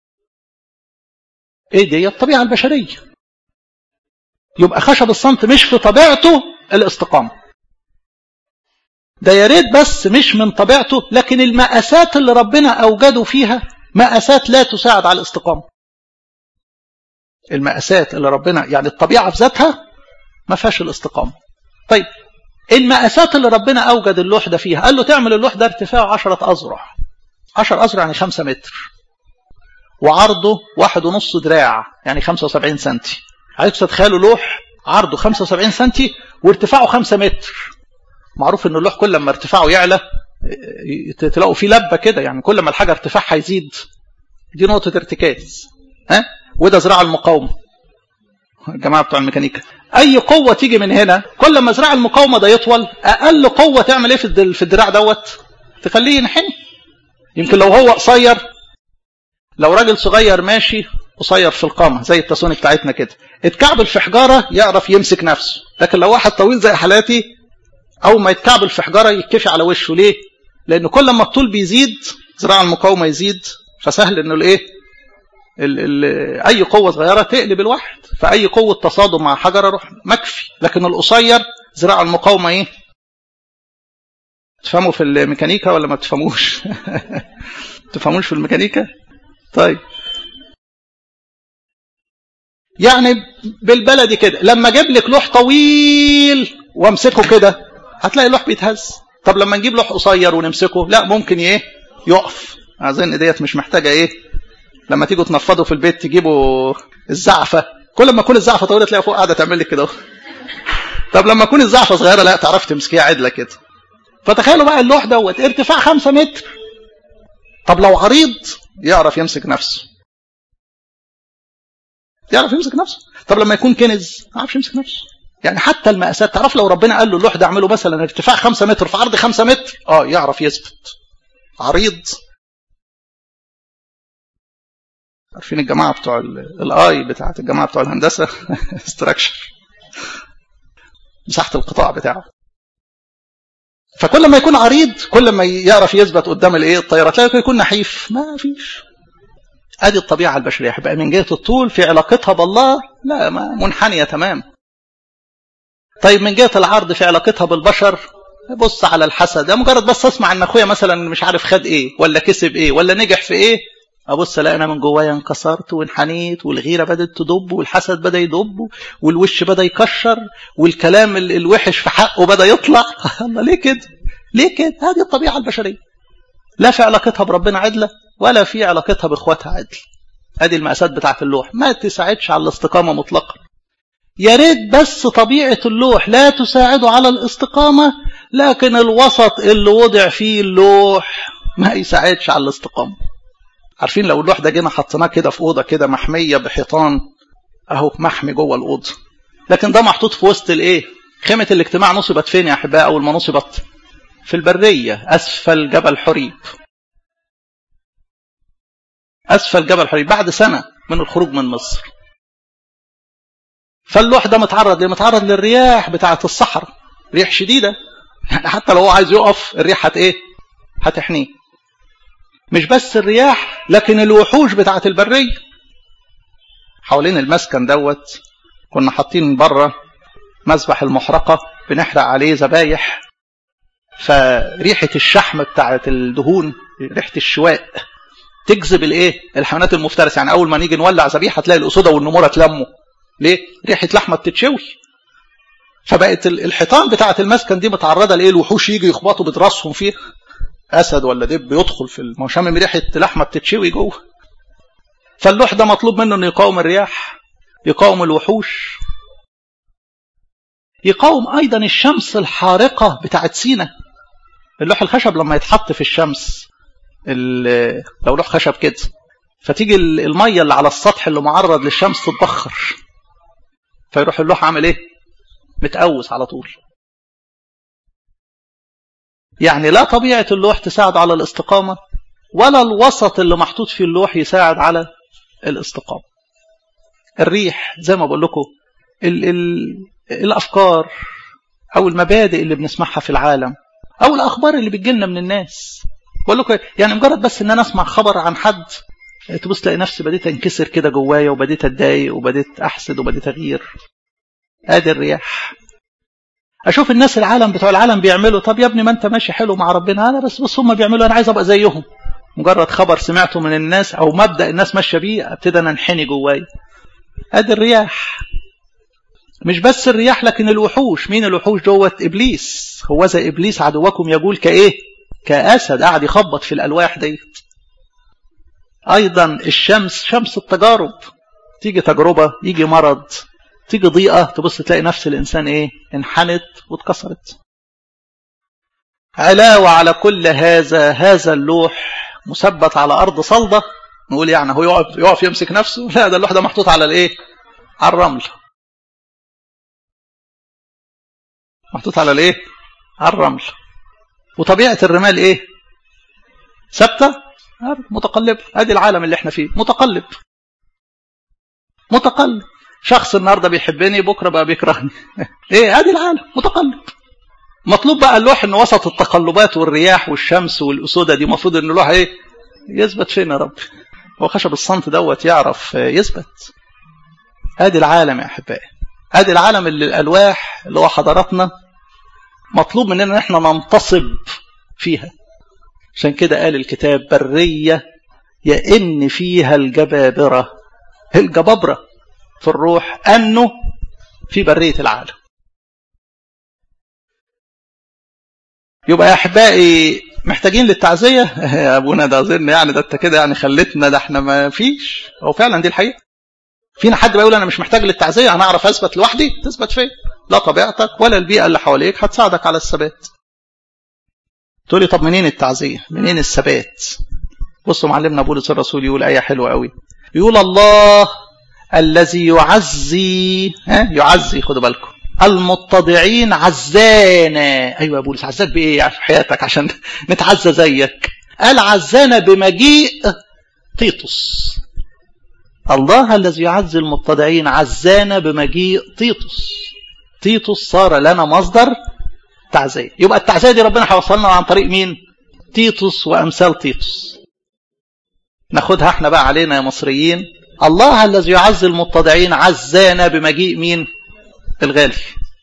S1: ايه دي الطبيعه البشريه يبقى خشب الصمت مش في طبيعته الاستقامه ده يا ريت بس مش من طبيعته لكن المأساة اللي ربنا أوجده فيها مأساة لا تساعد على الاستقامة المأساة اللي ربنا يعني الطبيعة في ذاتها ما فيهاش الاستقامة طيب المأساة اللي ربنا أوجد اللوح ده فيها قال له تعمل اللوح ده ارتفاعه عشرة أذرع عشر أذرع يعني خمسة متر وعرضه واحد ونص دراع يعني خمسة وسبعين سنتي عايز تتخيلوا لوح عرضه خمسة وسبعين سنتي وارتفاعه خمسة متر معروف ان اللوح كل ما ارتفاعه يعلى تلاقوا فيه لبه كده يعني كل ما الحاجه ارتفاعها يزيد دي نقطه ارتكاز ها وده زراعه المقاومه الجماعه بتوع الميكانيكا اي قوه تيجي من هنا كل ما زراع المقاومه ده يطول اقل قوه تعمل ايه في في الدراع دوت تخليه ينحني يمكن لو هو قصير لو راجل صغير ماشي قصير في القامه زي التسوني بتاعتنا كده اتكعبل في حجاره يعرف يمسك نفسه لكن لو واحد طويل زي حالاتي أول ما يتكعبل في حجارة يتكفي على وشه ليه؟ لأن كل ما الطول بيزيد ذراع المقاومة يزيد فسهل إنه الإيه؟ ال ال أي قوة صغيرة تقلب الواحد فأي قوة تصادم مع حجرة روح مكفي لكن القصير ذراع المقاومة إيه؟ تفهموا في الميكانيكا ولا ما تفهموش؟ تفهموش في الميكانيكا؟ طيب يعني بالبلدي كده لما اجيب لك لوح طويل وامسكه كده هتلاقي اللوح بيتهز طب لما نجيب لوح قصير ونمسكه لا ممكن ايه يقف اظن ديت مش محتاجه ايه لما تيجوا تنفضوا في البيت تجيبوا الزعفه كل ما تكون الزعفه طويله تلاقي فوق قاعده تعمل لك كده طب لما تكون الزعفه صغيره لا تعرف تمسكيها عدله كده فتخيلوا بقى اللوح دوت ارتفاع 5 متر طب لو عريض يعرف يمسك نفسه يعرف يمسك نفسه طب لما يكون كنز ما يعرفش يمسك نفسه يعني حتى المقاسات تعرف لو ربنا قال له اللوح ده اعمله مثلا ارتفاع 5 متر في عرض 5 متر اه يعرف يثبت عريض عارفين الجماعه بتوع الاي بتاعت الجماعه بتوع الهندسه استراكشر مساحه القطاع بتاعه فكل ما يكون عريض كل ما يعرف يثبت قدام الايه الطياره تلاقي يكون نحيف ما فيش ادي الطبيعه البشريه بقى من جهه الطول في علاقتها بالله لا ما منحنيه تمام طيب من جهه العرض في علاقتها بالبشر بص على الحسد ده مجرد بس اسمع ان اخويا مثلا مش عارف خد ايه ولا كسب ايه ولا نجح في ايه ابص الاقي انا من جوايا انكسرت وانحنيت والغيره بدات تدب والحسد بدا يدب والوش بدا يكشر والكلام الوحش في حقه بدا يطلع الله ليه كده ليه كده هذه الطبيعه البشريه لا في علاقتها بربنا عدله ولا في علاقتها باخواتها عدل ادي المقاسات بتاعت اللوح ما تساعدش على الاستقامه مطلقا يا ريت بس طبيعه اللوح لا تساعده على الاستقامه لكن الوسط اللي وضع فيه اللوح ما يساعدش على الاستقامه عارفين لو اللوح ده جينا حطيناه كده في اوضه كده محميه بحيطان اهو محمي جوه الاوضه لكن ده محطوط في وسط الايه خيمه الاجتماع نصبت فين يا احباء اول ما نصبت في البريه اسفل جبل حريب اسفل جبل حريب بعد سنه من الخروج من مصر فاللوح ده متعرض ليه متعرض للرياح بتاعه الصحراء ريح شديده يعني حتى لو هو عايز يقف الريح هت ايه هتحنيه مش بس الرياح لكن الوحوش بتاعه البريه حوالين المسكن دوت كنا حاطين بره مسبح المحرقه بنحرق عليه ذبايح فريحه الشحم بتاعه الدهون ريحه الشواء تجذب الايه الحيوانات المفترسه يعني اول ما نيجي نولع ذبيحه تلاقي الاسوده والنموره تلموا ليه ريحه لحمه بتتشوي فبقت الحيطان بتاعه المسكن دي متعرضه لايه الوحوش يجي يخبطوا بدراسهم فيه اسد ولا دب يدخل في ما شامم ريحه لحمه بتتشوي جوه فاللوح ده مطلوب منه انه يقاوم الرياح يقاوم الوحوش يقاوم ايضا الشمس الحارقه بتاعت سينا اللوح الخشب لما يتحط في الشمس لو لوح خشب كده فتيجي الميه اللي على السطح اللي معرض للشمس تتبخر فيروح اللوح عامل ايه متقوس على طول يعني لا طبيعة اللوح تساعد على الاستقامة ولا الوسط اللي محطوط فيه اللوح يساعد على الاستقامة الريح زي ما بقول لكم ال ال الأفكار أو المبادئ اللي بنسمعها في العالم أو الأخبار اللي بتجيلنا من الناس بقول لكم يعني مجرد بس ان انا اسمع خبر عن حد تبص تلاقي نفسي بديت انكسر كده جوايا وبديت اتضايق وبديت احسد وبديت اغير ادي الرياح اشوف الناس العالم بتوع العالم بيعملوا طب يا ابني ما انت ماشي حلو مع ربنا انا بس بص هم بيعملوا انا عايز ابقى زيهم مجرد خبر سمعته من الناس او مبدا الناس ماشيه بيه ابتدي انا انحني جوايا ادي الرياح مش بس الرياح لكن الوحوش مين الوحوش دوت ابليس هو زي ابليس عدوكم يقول كايه كاسد قاعد يخبط في الالواح ديت ايضا الشمس شمس التجارب تيجي تجربه يجي مرض تيجي ضيقه تبص تلاقي نفس الانسان ايه انحنت واتكسرت علاوه على كل هذا هذا اللوح مثبت على ارض صلبه نقول يعني هو يقف يقف يمسك نفسه لا ده اللوح ده محطوط على الايه على الرمل محطوط على الايه على الرمل وطبيعه الرمال ايه ثابته متقلب ادي العالم اللي احنا فيه متقلب متقلب شخص النهارده بيحبني بكره بقى بيكرهني ايه ادي العالم متقلب مطلوب بقى اللوح ان وسط التقلبات والرياح والشمس والاسوده دي المفروض ان اللوح ايه يثبت فين يا رب هو خشب الصمت دوت يعرف يثبت ادي العالم يا احبائي ادي العالم اللي الالواح اللي هو حضاراتنا مطلوب مننا ان احنا ننتصب فيها عشان كده قال الكتاب بريه يئن فيها الجبابره الجبابره في الروح انه في بريه العالم يبقى يا احبائي محتاجين للتعزيه يا ابونا ده اظن يعني ده انت كده يعني خلتنا ده احنا ما فيش هو فعلا دي الحقيقه فينا حد بيقول انا مش محتاج للتعزيه انا اعرف اثبت لوحدي تثبت فين لا طبيعتك ولا البيئه اللي حواليك هتساعدك على الثبات تقول لي طب منين التعزيه منين الثبات بصوا معلمنا بولس الرسول يقول ايه حلوه قوي يقول الله الذي يعزي ها يعزي خدوا بالكم المتضعين عزانا ايوه يا بولس عزاك بايه في حياتك عشان نتعزى زيك قال عزانا بمجيء تيتوس الله الذي يعزي المتضعين عزانا بمجيء تيتوس تيتوس صار لنا مصدر تعزية يبقى التعزية دي ربنا هيوصلنا عن طريق مين تيتوس وأمثال تيتوس ناخدها احنا بقى علينا يا مصريين الله الذي يعزي المتضعين عزانا بمجيء مين الغالي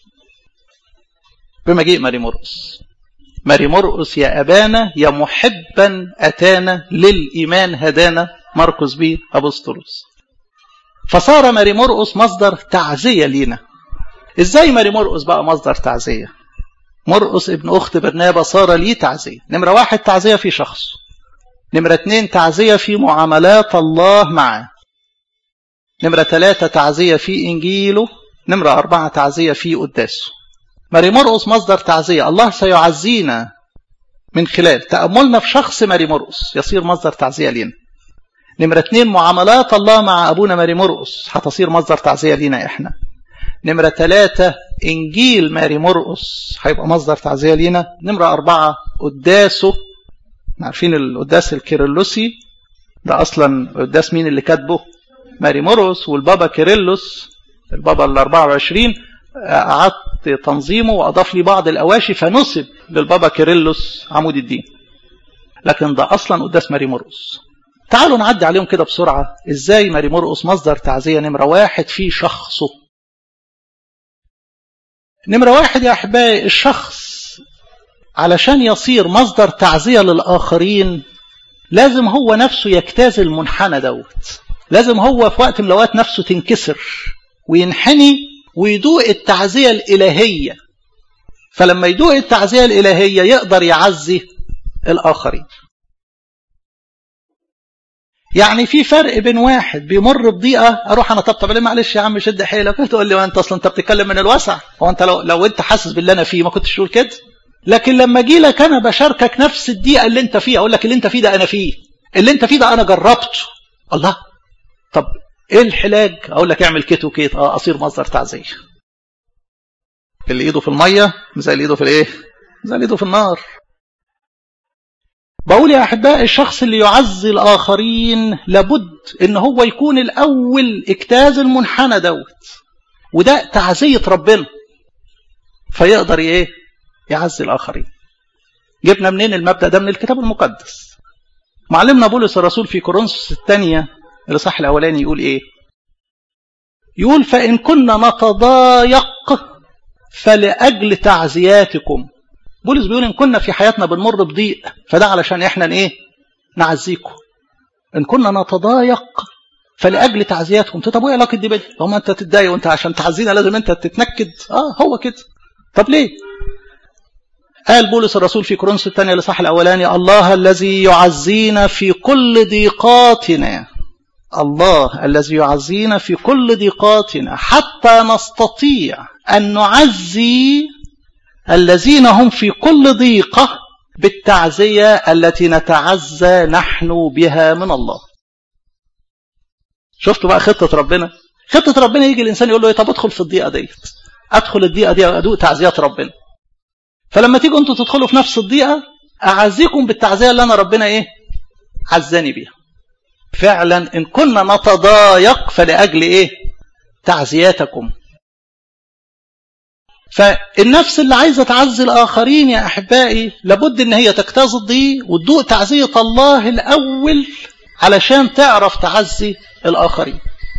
S1: بمجيء ماري مرقس ماري مرقس يا أبانا يا محبا أتانا للإيمان هدانا مرقس بيه أبسطرس فصار ماري مرقس مصدر تعزية لينا ازاي ماري مرقس بقى مصدر تعزية مرقس ابن أخت برنابا صار لي تعزية نمرة واحد تعزية في شخص نمرة اتنين تعزية في معاملات الله معه نمرة ثلاثة تعزية في إنجيله نمرة أربعة تعزية في قداسه ماري مرقس مصدر تعزية الله سيعزينا من خلال تأملنا في شخص ماري مرقس يصير مصدر تعزية لنا نمرة اتنين معاملات الله مع أبونا ماري مرقس هتصير مصدر تعزية لنا إحنا نمرة ثلاثة إنجيل ماري مرقس هيبقى مصدر تعزية لينا نمرة أربعة قداسه عارفين القداس الكيرلسي ده أصلا قداس مين اللي كاتبه ماري مرقس والبابا كيرلس البابا ال 24 أعدت تنظيمه وأضاف لي بعض الأواشي فنسب للبابا كيرلس عمود الدين لكن ده أصلا قداس ماري مرقس تعالوا نعدي عليهم كده بسرعة إزاي ماري مرقس مصدر تعزية نمرة واحد في شخصه نمرة واحد يا أحبائي الشخص علشان يصير مصدر تعزية للآخرين لازم هو نفسه يجتاز المنحنى دوت لازم هو في وقت من الأوقات نفسه تنكسر وينحني ويدوق التعزية الإلهية فلما يدوق التعزية الإلهية يقدر يعزي الآخرين يعني في فرق بين واحد بيمر بضيقه اروح انا طبطب عليه معلش يا عم شد حيلك تقول لي وانت اصلا انت بتتكلم من الوسع هو انت لو لو انت حاسس باللي انا فيه ما كنتش تقول كده لكن لما اجي لك انا بشاركك نفس الضيقه اللي انت فيها اقول لك اللي انت فيه ده انا فيه اللي انت فيه ده انا جربته الله طب ايه الحلاج اقول لك اعمل كيت وكيت اه اصير مصدر تعزيه اللي ايده في الميه زي اللي ايده في الايه زي اللي ايده في النار بقول يا أحباء الشخص اللي يعزي الآخرين لابد إن هو يكون الأول اجتاز المنحنى دوت وده تعزية ربنا فيقدر إيه يعزي الآخرين جبنا منين المبدأ ده من الكتاب المقدس معلمنا بولس الرسول في كورنثوس الثانية الإصحاح الأولاني يقول إيه يقول فإن كنا نتضايق فلأجل تعزياتكم بولس بيقول ان كنا في حياتنا بنمر بضيق فده علشان احنا ايه نعزيكم ان كنا نتضايق فلاجل تعزياتكم طب وايه علاقه دي بدي ما انت تتضايق وانت عشان تعزينا لازم انت تتنكد اه هو كده طب ليه قال بولس الرسول في كورنثوس الثانيه الاصحاح الاولاني الله الذي يعزينا في كل ضيقاتنا الله الذي يعزينا في كل ضيقاتنا حتى نستطيع ان نعزي الذين هم في كل ضيقة بالتعزية التي نتعزى نحن بها من الله شفتوا بقى خطة ربنا خطة ربنا يجي الإنسان يقول له ايه طب ادخل في الضيقة ديت ادخل الضيقة دي ادوق تعزيات ربنا فلما تيجوا انتوا تدخلوا في نفس الضيقة اعزيكم بالتعزية اللي انا ربنا ايه عزاني بيها فعلا ان كنا نتضايق فلأجل ايه تعزياتكم فالنفس اللي عايزة تعزي الآخرين يا أحبائي لابد إن هي تجتاز الضيق وتدوق تعزية الله الأول علشان تعرف تعزي الآخرين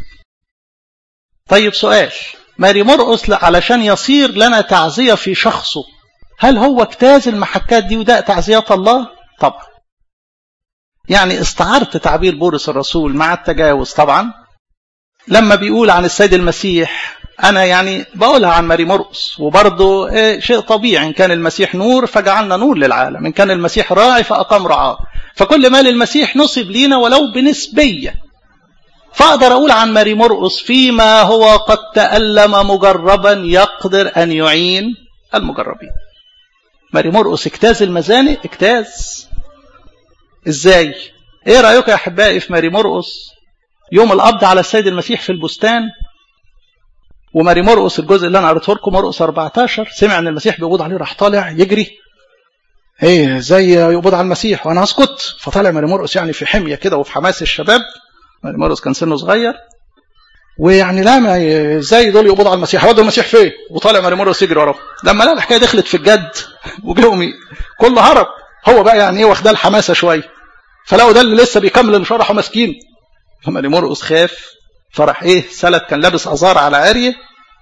S1: طيب سؤال ماري مرقس علشان يصير لنا تعزية في شخصه هل هو اجتاز المحكات دي وداق تعزيات الله؟ طبعا يعني استعرت تعبير بولس الرسول مع التجاوز طبعا لما بيقول عن السيد المسيح أنا يعني بقولها عن ماري مرقس وبرضه إيه شيء طبيعي إن كان المسيح نور فجعلنا نور للعالم إن كان المسيح راعي فأقام رعاه فكل ما للمسيح نصب لينا ولو بنسبية فأقدر أقول عن ماري مرقس فيما هو قد تألم مجربا يقدر أن يعين المجربين ماري مرقس اجتاز المزانق اجتاز ازاي ايه رأيك يا أحبائي في ماري مرقس يوم القبض على السيد المسيح في البستان وماري مرقس الجزء اللي انا قريته لكم مرقس 14 سمع ان المسيح بيقبض عليه راح طالع يجري ايه زي يقبض على المسيح وانا اسكت فطالع ماري مرقس يعني في حميه كده وفي حماس الشباب ماري مرقس كان سنه صغير ويعني لا ما ازاي دول يقبضوا على المسيح هيودوا المسيح فين وطالع ماري مرقس يجري وراه لما لا الحكايه دخلت في الجد وجاهم كله هرب هو بقى يعني ايه واخداه الحماسه شويه فلقوا ده اللي لسه بيكمل المشوار راحوا ماسكين فماري مرقس خاف فراح ايه سلت كان لابس ازار على عاريه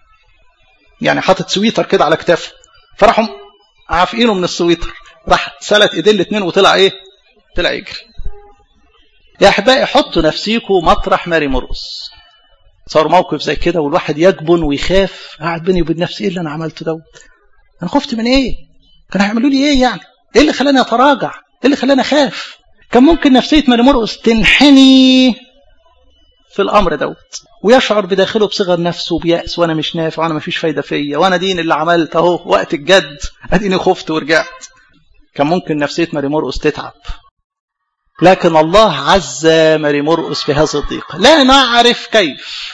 S1: يعني حاطط سويتر كده على كتافه فراحوا عافقينه من السويتر راح سلت ايدين الاثنين وطلع ايه طلع يجري يا احبائي حطوا نفسيكم مطرح ماري مرقس صار موقف زي كده والواحد يجبن ويخاف قاعد بيني وبين نفسي ايه اللي انا عملته دوت انا خفت من ايه كانوا هيعملوا لي ايه يعني ايه اللي خلاني اتراجع ايه اللي خلاني اخاف كان ممكن نفسيه ماري مرقس تنحني في الامر دوت ويشعر بداخله بصغر نفسه وبيأس وانا مش نافع وانا مفيش فايده فيا وانا دين اللي عملت اهو وقت الجد اديني خفت ورجعت كان ممكن نفسيه ماري مرقس تتعب لكن الله عز ماري مرقس في هذا الضيق لا نعرف كيف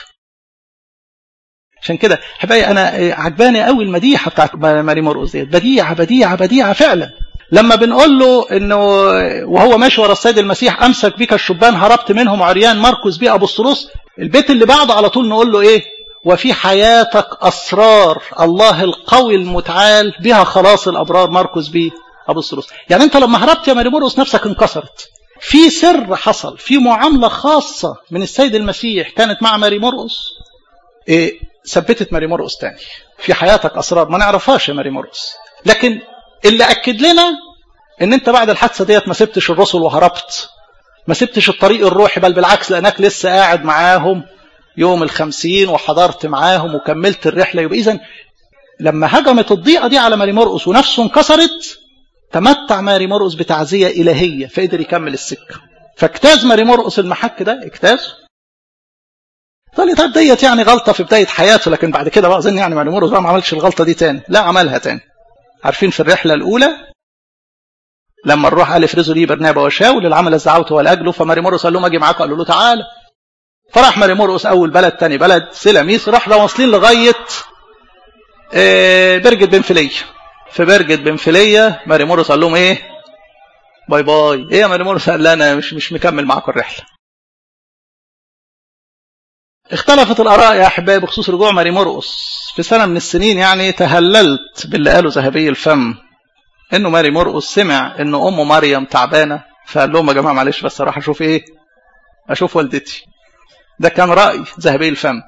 S1: عشان كده حبايبي انا عجباني قوي المديحه بتاعت ماري مرقس ديت بديعه بديعه بديعه فعلا لما بنقول له انه وهو ماشي ورا السيد المسيح امسك بك الشبان هربت منهم عريان مركز بيه ابسطرس البيت اللي بعده على طول نقول له ايه وفي حياتك اسرار الله القوي المتعال بها خلاص الابرار مركز بيه ابسطرس يعني انت لما هربت يا ماري مرقس نفسك انكسرت في سر حصل في معامله خاصه من السيد المسيح كانت مع ماري مرقس إيه ثبتت ماري مرقس تاني في حياتك اسرار ما نعرفهاش يا ماري مرقس لكن اللي اكد لنا ان انت بعد الحادثه ديت ما سبتش الرسل وهربت ما سبتش الطريق الروحي بل بالعكس لانك لسه قاعد معاهم يوم الخمسين وحضرت معاهم وكملت الرحله يبقى اذا لما هجمت الضيقه دي على ماري مرقس ونفسه انكسرت تمتع ماري مرقس بتعزيه الهيه فقدر يكمل السكه فاجتاز ماري مرقس المحك ده اجتازه قال طب ديت يعني غلطه في بدايه حياته لكن بعد كده بقى اظن يعني ماري مرقس بقى ما عملش الغلطه دي تاني لا عملها تاني عارفين في الرحله الاولى لما الروح قال افرزوا لي برنابا وشاول العمل الزعوت ولاجله فماري مرقس قال لهم اجي معاكم قالوا له تعالى فراح ماري مرقس اول بلد تاني بلد سلاميس راح واصلين لغايه برجة بنفليه في برجة بنفليه ماري مرقس قال لهم ايه باي باي ايه يا ماري مرقس قال لا انا مش مش مكمل معاكم الرحله اختلفت الآراء يا أحباب بخصوص رجوع ماري مرقس في سنة من السنين يعني تهللت باللي قاله ذهبي الفم إنه ماري مرقس سمع إن أمه مريم تعبانة فقال لهم يا جماعة معلش بس أروح أشوف إيه أشوف والدتي ده كان رأي ذهبي الفم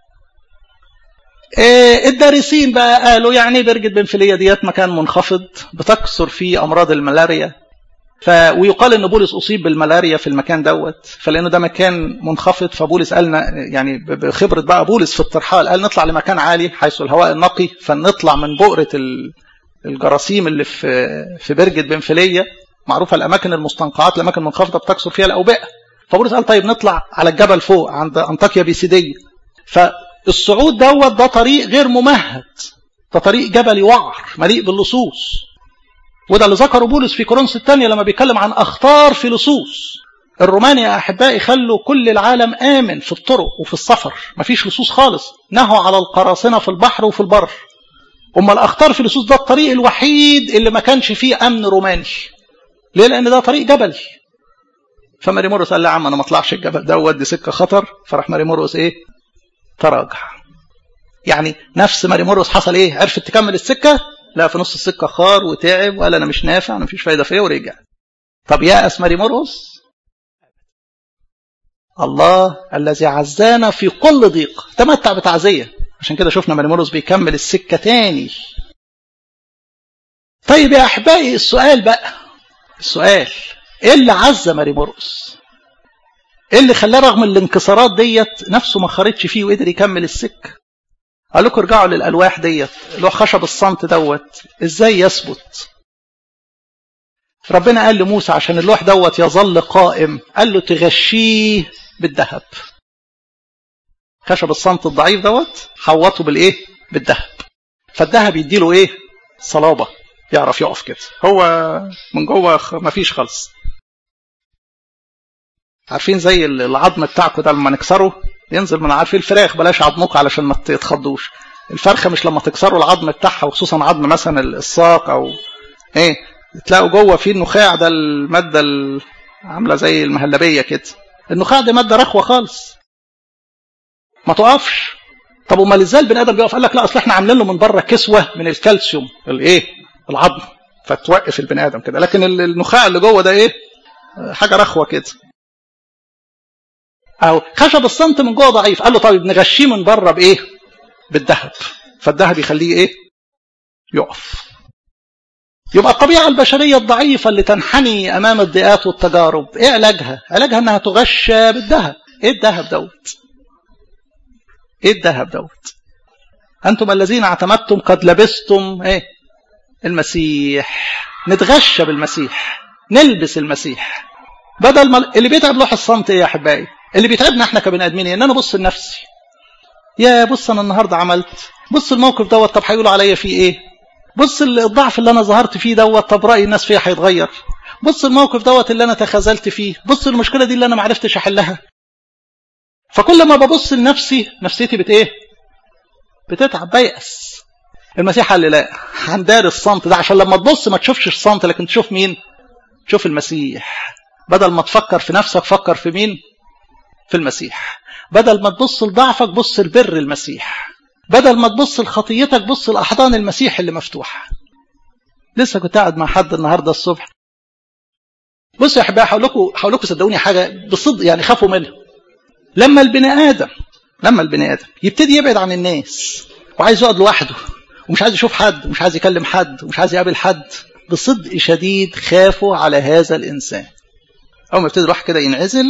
S1: إيه الدارسين بقى قالوا يعني برجة بنفلية ديت مكان منخفض بتكثر فيه أمراض الملاريا ف ويقال ان بولس اصيب بالملاريا في المكان دوت فلانه ده مكان منخفض فبولس قالنا يعني بخبره بقى بولس في الترحال قال نطلع لمكان عالي حيث الهواء النقي فنطلع من بؤره الجراثيم اللي في في برجه بنفليه معروفه الاماكن المستنقعات الاماكن المنخفضه بتكثر فيها الاوبئه فبولس قال طيب نطلع على الجبل فوق عند انطاكيا بيسيديه فالصعود دوت ده طريق غير ممهد ده طريق جبلي وعر مليء باللصوص وده اللي ذكره بولس في كورنثوس الثانية لما بيتكلم عن أخطار في لصوص الرومان يا أحبائي خلوا كل العالم آمن في الطرق وفي السفر مفيش لصوص خالص نهوا على القراصنة في البحر وفي البر أما الأخطار في لصوص ده الطريق الوحيد اللي ما كانش فيه أمن روماني ليه لأن ده طريق جبلي فماري مرقس قال لا يا عم أنا ما اطلعش الجبل ده ودي سكة خطر فراح ماري مرقس إيه تراجع يعني نفس ماري مرقس حصل إيه عرفت تكمل السكة لا في نص السكة خار وتعب وقال أنا مش نافع أنا مفيش فايدة فيا ورجع طب يأس ماري مرقس الله الذي عزانا في كل ضيق تمتع بتعزية عشان كده شفنا ماري مرقس بيكمل السكة تاني طيب يا أحبائي السؤال بقى السؤال إيه اللي عز ماري مرقس إيه اللي خلاه رغم الانكسارات ديت نفسه ما خرجش فيه وقدر يكمل السكة قال لكم ارجعوا للألواح ديت لوح خشب الصمت دوت ازاي يثبت ربنا قال لموسى عشان اللوح دوت يظل قائم قال له تغشيه بالذهب خشب الصمت الضعيف دوت حوطه بالايه بالذهب فالذهب يديله ايه صلابه يعرف يقف كده هو من جوه مفيش خالص عارفين زي العظم بتاعكم ده لما نكسره ينزل من عارفين الفراخ بلاش عظمكم علشان ما تتخضوش الفرخه مش لما تكسروا العظم بتاعها وخصوصا عظم مثلا الساق او ايه تلاقوا جوه فيه النخاع ده الماده عامله زي المهلبيه كده النخاع ده ماده رخوه خالص ما تقفش طب امال ازاي البني ادم بيقف قال لك لا اصل احنا عاملين له من بره كسوه من الكالسيوم الايه العظم فتوقف البني ادم كده لكن النخاع اللي جوه ده ايه حاجه رخوه كده او خشب الصمت من جوه ضعيف قال له طيب نغشيه من بره بايه بالذهب فالذهب يخليه ايه يقف يبقى الطبيعة البشرية الضعيفة اللي تنحني أمام الضيقات والتجارب إيه علاجها؟ علاجها إنها تغشى بالذهب إيه الذهب دوت؟ إيه الذهب دوت؟ أنتم الذين اعتمدتم قد لبستم إيه؟ المسيح نتغشى بالمسيح نلبس المسيح بدل ما اللي بيتعب لوح الصمت إيه يا أحبائي؟ اللي بيتعبنا إحنا كبني آدمين إن أنا أبص لنفسي يا بص أنا النهاردة عملت بص الموقف دوت طب هيقولوا عليا فيه إيه؟ بص الضعف اللي انا ظهرت فيه دوت طب راي الناس فيه هيتغير بص الموقف دوت اللي انا تخاذلت فيه بص المشكله دي اللي انا ما عرفتش احلها فكل ما ببص لنفسي نفسيتي بت ايه بتتعب بيأس المسيح قال لي لا هندار الصمت ده عشان لما تبص ما تشوفش الصمت لكن تشوف مين تشوف المسيح بدل ما تفكر في نفسك فكر في مين في المسيح بدل ما تبص لضعفك بص لبر المسيح بدل ما تبص لخطيتك بص لأحضان المسيح اللي مفتوحة لسه كنت قاعد مع حد النهارده الصبح بصوا يا احبائي هقول لكم هقول لكم صدقوني حاجه بالصدق يعني خافوا منها لما البني ادم لما البني ادم يبتدي يبعد عن الناس وعايز يقعد لوحده ومش عايز يشوف حد ومش عايز يكلم حد ومش عايز يقابل حد بصدق شديد خافوا على هذا الانسان اول ما يبتدي الواحد كده ينعزل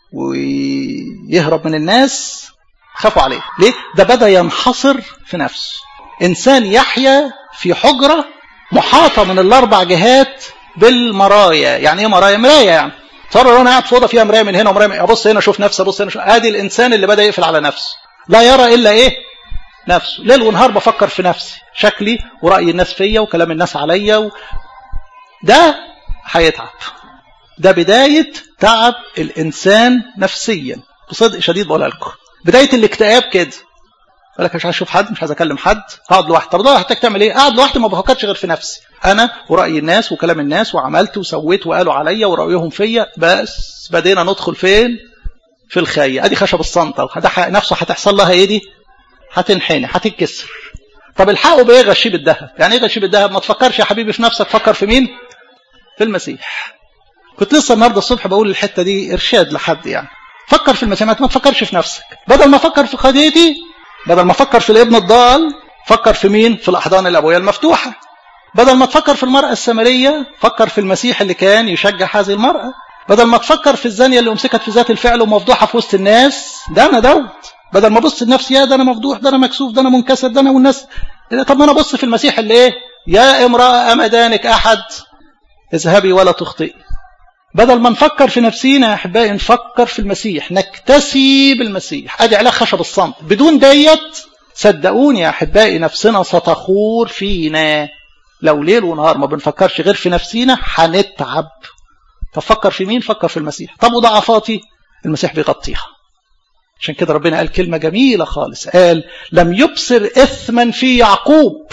S1: ويهرب من الناس خافوا عليه ليه ده بدا ينحصر في نفسه انسان يحيا في حجره محاطه من الاربع جهات بالمرايا يعني ايه مرايا مرايه يعني تصور انا قاعد في اوضه فيها مرايه من هنا ومرايه من ابص هنا اشوف نفسي ابص هنا اشوف ادي الانسان اللي بدا يقفل على نفسه لا يرى الا ايه نفسه ليل ونهار بفكر في نفسي شكلي وراي الناس فيا وكلام الناس عليا و... ده هيتعب ده بدايه تعب الانسان نفسيا بصدق شديد بقولها لكم بدايه الاكتئاب كده يقول لك مش عايز اشوف حد مش عايز اكلم حد اقعد لوحدي طب ده محتاج تعمل ايه اقعد لوحدي ما بفكرش غير في نفسي انا وراي الناس وكلام الناس وعملت وسويت وقالوا عليا ورايهم فيا بس بدينا ندخل فين في الخية ادي خشب الصنطة ده نفسه هتحصل لها ايه دي هتنحني هتتكسر طب الحقوا بايه غشيه بالذهب يعني ايه غشيه بالذهب ما تفكرش يا حبيبي في نفسك فكر في مين في المسيح كنت لسه النهارده الصبح بقول الحته دي ارشاد لحد يعني فكر في المسيح ما تفكرش في نفسك بدل ما افكر في خديتي بدل ما افكر في الابن الضال فكر في مين في الاحضان الابويه المفتوحه بدل ما تفكر في المراه السامريه فكر في المسيح اللي كان يشجع هذه المراه بدل ما تفكر في الزانيه اللي امسكت في ذات الفعل ومفضوحه في وسط الناس ده انا دوت بدل ما ابص لنفسي يا ده انا مفضوح ده انا مكسوف ده انا منكسر ده انا والناس طب ما انا ابص في المسيح اللي ايه يا امراه امدانك احد اذهبي ولا تخطئي بدل ما نفكر في نفسينا يا احبائي نفكر في المسيح نكتسي بالمسيح ادي علاج خشب الصمت بدون ديت صدقوني يا احبائي نفسنا ستخور فينا لو ليل ونهار ما بنفكرش غير في نفسينا هنتعب طب فكر في مين فكر في المسيح طب وضعفاتي المسيح بيغطيها عشان كده ربنا قال كلمة جميلة خالص قال لم يبصر إثما في يعقوب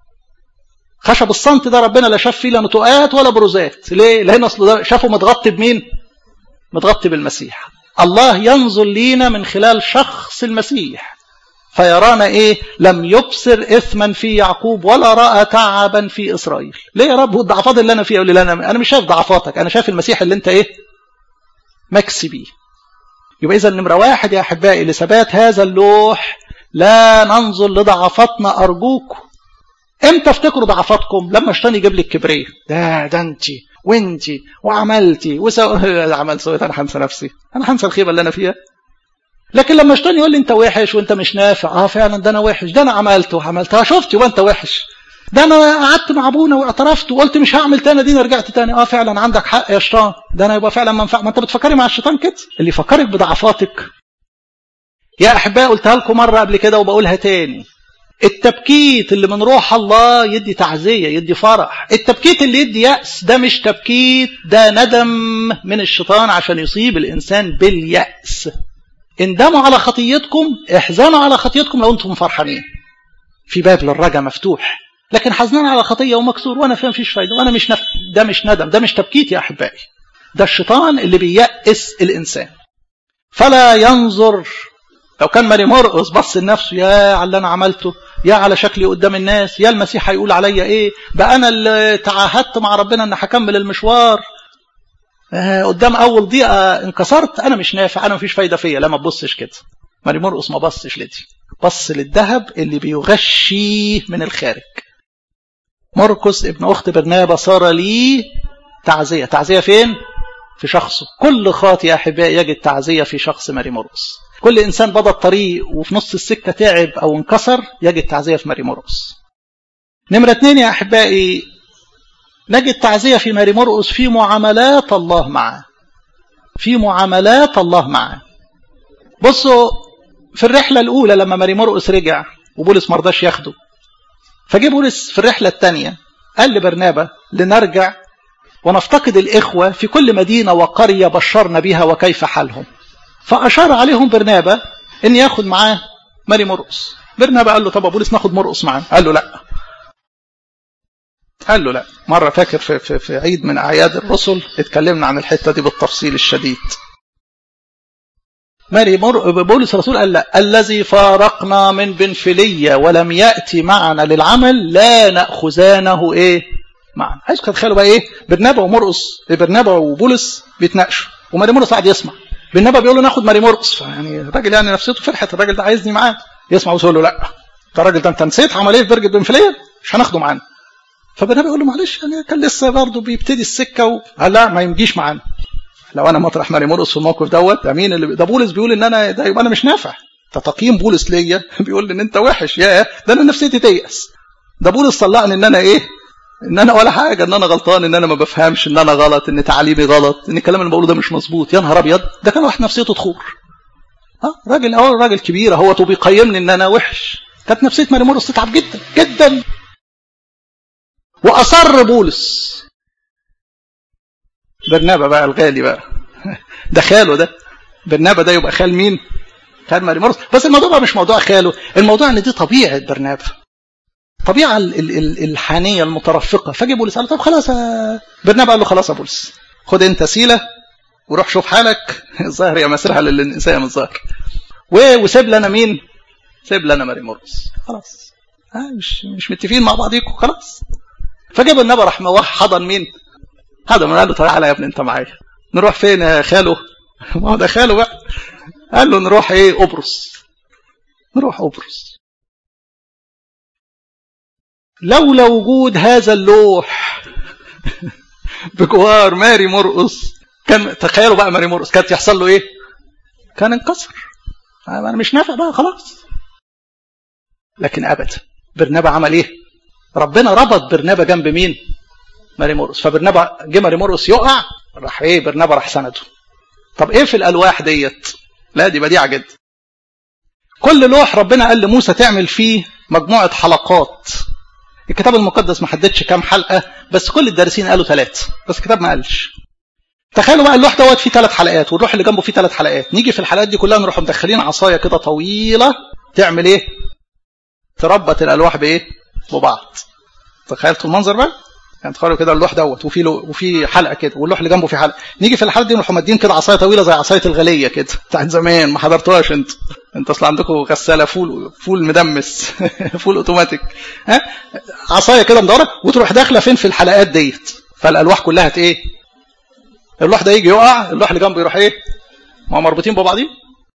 S1: خشب الصمت ده ربنا لا شاف فيه لا نتوءات ولا بروزات ليه لان اصل ده شافه متغطي بمين متغطي بالمسيح الله ينظر لينا من خلال شخص المسيح فيرانا ايه لم يبصر اثما في يعقوب ولا راى تعبا في اسرائيل ليه يا رب والضعفات اللي انا فيها يقول لي انا انا مش شايف ضعفاتك انا شايف المسيح اللي انت ايه مكسي بيه يبقى اذا نمره واحد يا احبائي لثبات هذا اللوح لا ننظر لضعفاتنا ارجوكم امتى افتكروا ضعفاتكم لما الشيطان يجيب لي الكبرياء ده ده انت وانت وعملتي وسو... عمل سويت انا هنسى نفسي انا هنسى الخيبه اللي انا فيها لكن لما الشيطان يقول لي انت وحش وانت مش نافع اه فعلا ده انا وحش ده انا عملت وعملتها شفتي وانت وحش ده انا قعدت مع ابونا واعترفت وقلت مش هعمل تاني دي رجعت تاني اه فعلا عندك حق يا شيطان ده انا يبقى فعلا منفع ما انت بتفكري مع الشيطان كده اللي يفكرك بضعفاتك يا احبائي قلتها لكم مره قبل كده وبقولها تاني التبكيت اللي من روح الله يدي تعزية يدي فرح التبكيت اللي يدي يأس ده مش تبكيت ده ندم من الشيطان عشان يصيب الإنسان باليأس اندموا على خطيتكم احزنوا على خطيتكم لو انتم فرحانين في باب للرجا مفتوح لكن حزنان على خطيه ومكسور وانا فيها مفيش فايده وانا مش نف... ده مش ندم ده مش تبكيت يا احبائي ده الشيطان اللي بييأس الانسان فلا ينظر لو كان ماري مرقص بص لنفسه يا على اللي انا عملته يا على شكلي قدام الناس يا المسيح هيقول عليا ايه بقى انا اللي تعهدت مع ربنا ان هكمل المشوار آه قدام اول ضيقه انكسرت انا مش نافع انا مفيش فايده فيا لا ما تبصش كده ماري مرقص ما بصش لدي بص للذهب اللي بيغشي من الخارج مرقس ابن اخت برنابا صار لي تعزيه تعزيه فين في شخصه كل خاطئ يا احبائي يجد تعزيه في شخص ماري مرقس كل انسان بدا الطريق وفي نص السكه تعب او انكسر يجد تعزيه في ماري مرقس نمره اثنين يا احبائي نجد تعزيه في ماري مرقس في معاملات الله معه في معاملات الله معه بصوا في الرحله الاولى لما ماري مرقس رجع وبولس ما رضاش ياخده فجه بولس في الرحله الثانيه قال لبرنابا لنرجع ونفتقد الإخوة في كل مدينة وقرية بشرنا بها وكيف حالهم فأشار عليهم برنابا أن ياخد معاه ماري مرقص برنابا قال له طب بولس ناخد مرقص معاه قال له لا قال له لا مرة فاكر في, في, في عيد من أعياد الرسل اتكلمنا عن الحتة دي بالتفصيل الشديد ماري مر... بولس الرسول قال لا الذي فارقنا من بنفلية ولم يأتي معنا للعمل لا نأخذانه إيه معا عايزكم تتخيلوا بقى ايه برنابا ومرقص برنابا وبولس بيتناقشوا وماري مرقص قاعد يسمع برنابا بيقول له ناخد ماري مرقص فيعني الراجل يعني نفسيته فرحت الراجل ده عايزني معاه يسمع ويقول له لا ده الراجل ده انت نسيت عمل ايه في برجة بنفليه مش هناخده معانا فبرنابا يقول له معلش يعني كان لسه برضه بيبتدي السكه و... قال لا ما يمجيش معانا لو انا مطرح ماري مرقص في الموقف دوت ده مين اللي ده بولس بيقول ان انا ده يبقى انا مش نافع ده تقييم بولس ليا بيقول ان انت وحش يا ده انا نفسيتي تيأس ده بولس طلعني ان انا ايه ان انا ولا حاجه ان انا غلطان ان انا ما بفهمش ان انا غلط ان تعليمي غلط ان الكلام اللي بقوله ده مش مظبوط يا نهار ابيض ده كان واحد نفسيته تخور اه راجل اه راجل كبير اهوت وبيقيمني ان انا وحش كانت نفسيه ماري مرقس تتعب جدا جدا واصر بولس برنابا بقى الغالي بقى ده خاله ده برنابا ده يبقى خال مين خال ماري مرقس بس الموضوع بقى مش موضوع خاله الموضوع ان دي طبيعه برنابا الطبيعه الحانيه المترفقه فجي بولس قال طب خلاص برنابا قال له خلاص يا بولس خد انت سيله وروح شوف حالك الظاهر يا مسرها للانسان الظاهر وسيب لنا مين؟ سيب لنا ماري مرقس خلاص ها مش مش متفقين مع بعضيكم خلاص فجاب النبي راح حضن مين؟ حضن قال له تعالى يا ابني انت معايا نروح فين يا خاله؟ ما هو ده خاله بقى قال له نروح ايه قبرص نروح قبرص لولا وجود هذا اللوح بجوار ماري مرقص كان تخيلوا بقى ماري مرقص كانت يحصل له ايه كان انكسر انا مش نافع بقى خلاص لكن ابدا برنابا عمل ايه ربنا ربط برنابا جنب مين ماري مرقص فبرنابا جه ماري مرقص يقع راح ايه برنابا راح سنده طب ايه في الالواح ديت لا دي بديعه جدا كل لوح ربنا قال لموسى تعمل فيه مجموعه حلقات الكتاب المقدس ما حددش كام حلقه بس كل الدارسين قالوا ثلاثه بس الكتاب ما قالش تخيلوا بقى اللوح دوت فيه ثلاث حلقات واللوح اللي جنبه فيه ثلاث حلقات نيجي في الحلقات دي كلها نروح مدخلين عصايه كده طويله تعمل ايه تربط الالواح بايه ببعض تخيلتوا المنظر بقى يعني تخيلوا كده اللوح دوت وفي لو وفي حلقه كده واللوح اللي جنبه في حلقه نيجي في الحلقه دي نروح مادين كده عصايه طويله زي عصايه الغليه كده بتاعت زمان ما حضرتوهاش انت انت اصل عندكم غساله فول فول مدمس فول اوتوماتيك ها عصايه كده مدوره وتروح داخله فين في الحلقات ديت فالالواح كلها ايه اللوح ده يجي يقع اللوح اللي جنبه يروح ايه ما مربوطين ببعضهم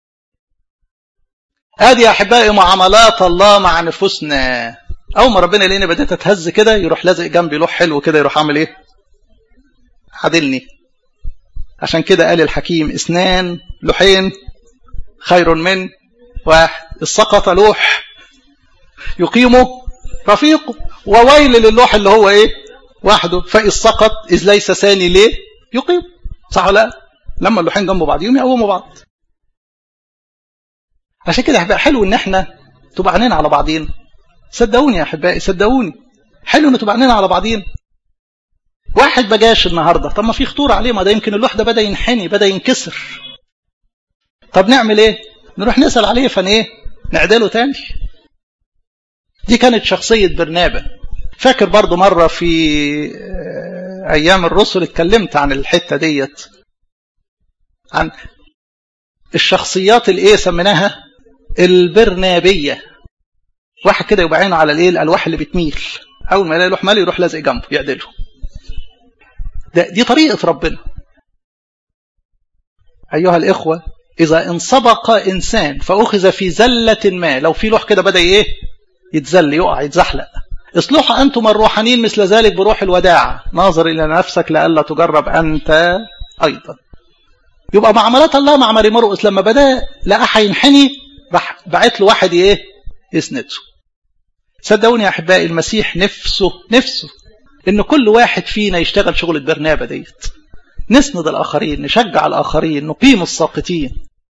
S1: ادي يا احبائي معاملات الله مع نفوسنا اول ما ربنا يلاقيني بدات اتهز كده يروح لازق جنبي لوح حلو كده يروح عامل ايه عادلني عشان كده قال الحكيم اثنان لوحين خير من واحد السقط لوح يقيمه رفيقه وويل للوح اللي هو ايه وحده فإذ سقط إذ ليس ثاني ليه يقيم صح ولا لا لما اللوحين جنب بعضهم يقوموا بعض عشان كده هيبقى حلو ان احنا تبقى عينينا على بعضين صدقوني يا احبائي صدقوني حلو ان تبقى عينينا على بعضين واحد ما جاش النهارده طب ما في خطوره عليه ما ده يمكن اللوح ده بدا ينحني بدا ينكسر طب نعمل ايه نروح نسأل عليه فن ايه نعدله تاني دي كانت شخصية برنابا فاكر برضو مرة في أيام الرسل اتكلمت عن الحتة ديت عن الشخصيات اللي ايه سميناها البرنابية واحد كده يبقى عينه على الايه الالواح اللي بتميل اول ما يلاقي لوح مالي يروح لازق جنبه يعدله ده دي طريقة ربنا أيها الإخوة إذا انسبق إنسان فأخذ في زلة ما لو في لوح كده بدأ إيه يتزل يقع يتزحلق اصلحوا أنتم الروحانيين مثل ذلك بروح الوداع ناظر إلى نفسك لئلا تجرب أنت أيضا يبقى معاملات الله مع ماري مرقس لما بدأ لقى هينحني راح بعت له واحد إيه يسنده صدقوني يا أحبائي المسيح نفسه نفسه إن كل واحد فينا يشتغل شغل البرنابة ديت نسند الآخرين نشجع الآخرين نقيم الساقطين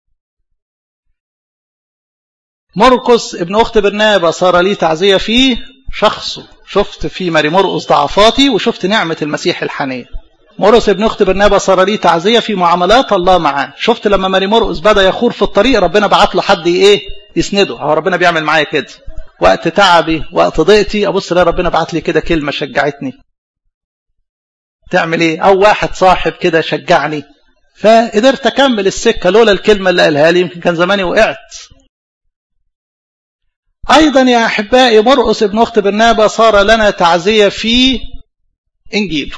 S1: مرقس ابن أخت برنابة صار لي تعزية فيه شخصه شفت في ماري مرقس ضعفاتي وشفت نعمة المسيح الحنية مرقس ابن أخت برنابة صار لي تعزية في معاملات الله معاه شفت لما ماري مرقس بدأ يخور في الطريق ربنا بعت له حد إيه يسنده هو ربنا بيعمل معايا كده وقت تعبي وقت ضيقتي أبص لا ربنا بعت لي كده كلمة شجعتني تعمل ايه او واحد صاحب كده شجعني فقدرت اكمل السكه لولا الكلمه اللي قالها لي يمكن كان زماني وقعت ايضا يا احبائي مرقس ابن اخت برنابا صار لنا تعزيه في انجيله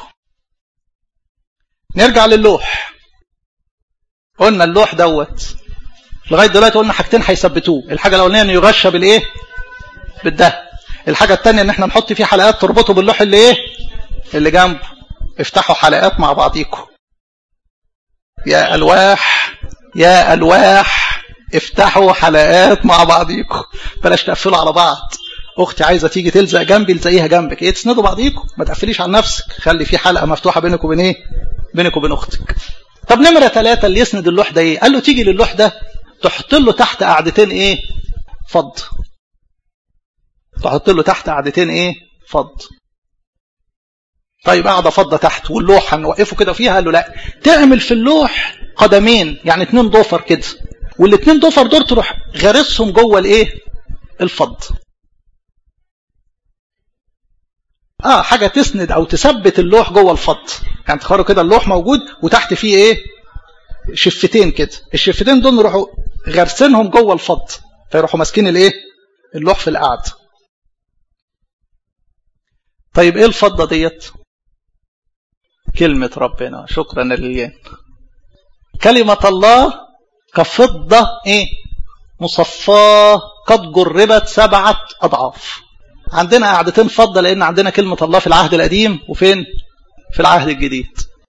S1: نرجع للوح قلنا اللوح دوت لغايه دلوقتي قلنا حاجتين هيثبتوه الحاجه الاولانيه انه يغشى بالايه بالدهب الحاجه الثانيه ان احنا نحط فيه حلقات تربطه باللوح اللي ايه اللي جنبه افتحوا حلقات مع بعضيكم يا ألواح يا ألواح افتحوا حلقات مع بعضيكم بلاش تقفلوا على بعض اختي عايزه تيجي تلزق جنبي تلاقيها جنبك ايه تسندوا بعضيكم ما تقفليش على نفسك خلي في حلقه مفتوحه بينك وبين ايه بينك وبين اختك طب نمره ثلاثة اللي يسند اللوح ده ايه قال له تيجي للوح ده تحط له تحت قعدتين ايه فض تحط له تحت قعدتين ايه فض طيب قاعده فضه تحت واللوح هنوقفه كده فيها قال له لا تعمل في اللوح قدمين يعني اتنين ضفر كده والاتنين ضفر دول تروح غارسهم جوه الايه الفض اه حاجه تسند او تثبت اللوح جوه الفض يعني تخيلوا كده اللوح موجود وتحت فيه ايه شفتين كده الشفتين دول نروحوا غارسينهم جوه الفض فيروحوا ماسكين الايه اللوح في القعد طيب ايه الفضه ديت كلمة ربنا شكرا لله كلمة الله كفضة ايه مصفاة قد جربت سبعة أضعاف عندنا قعدتين فضة لأن عندنا كلمة الله في العهد القديم وفين في العهد الجديد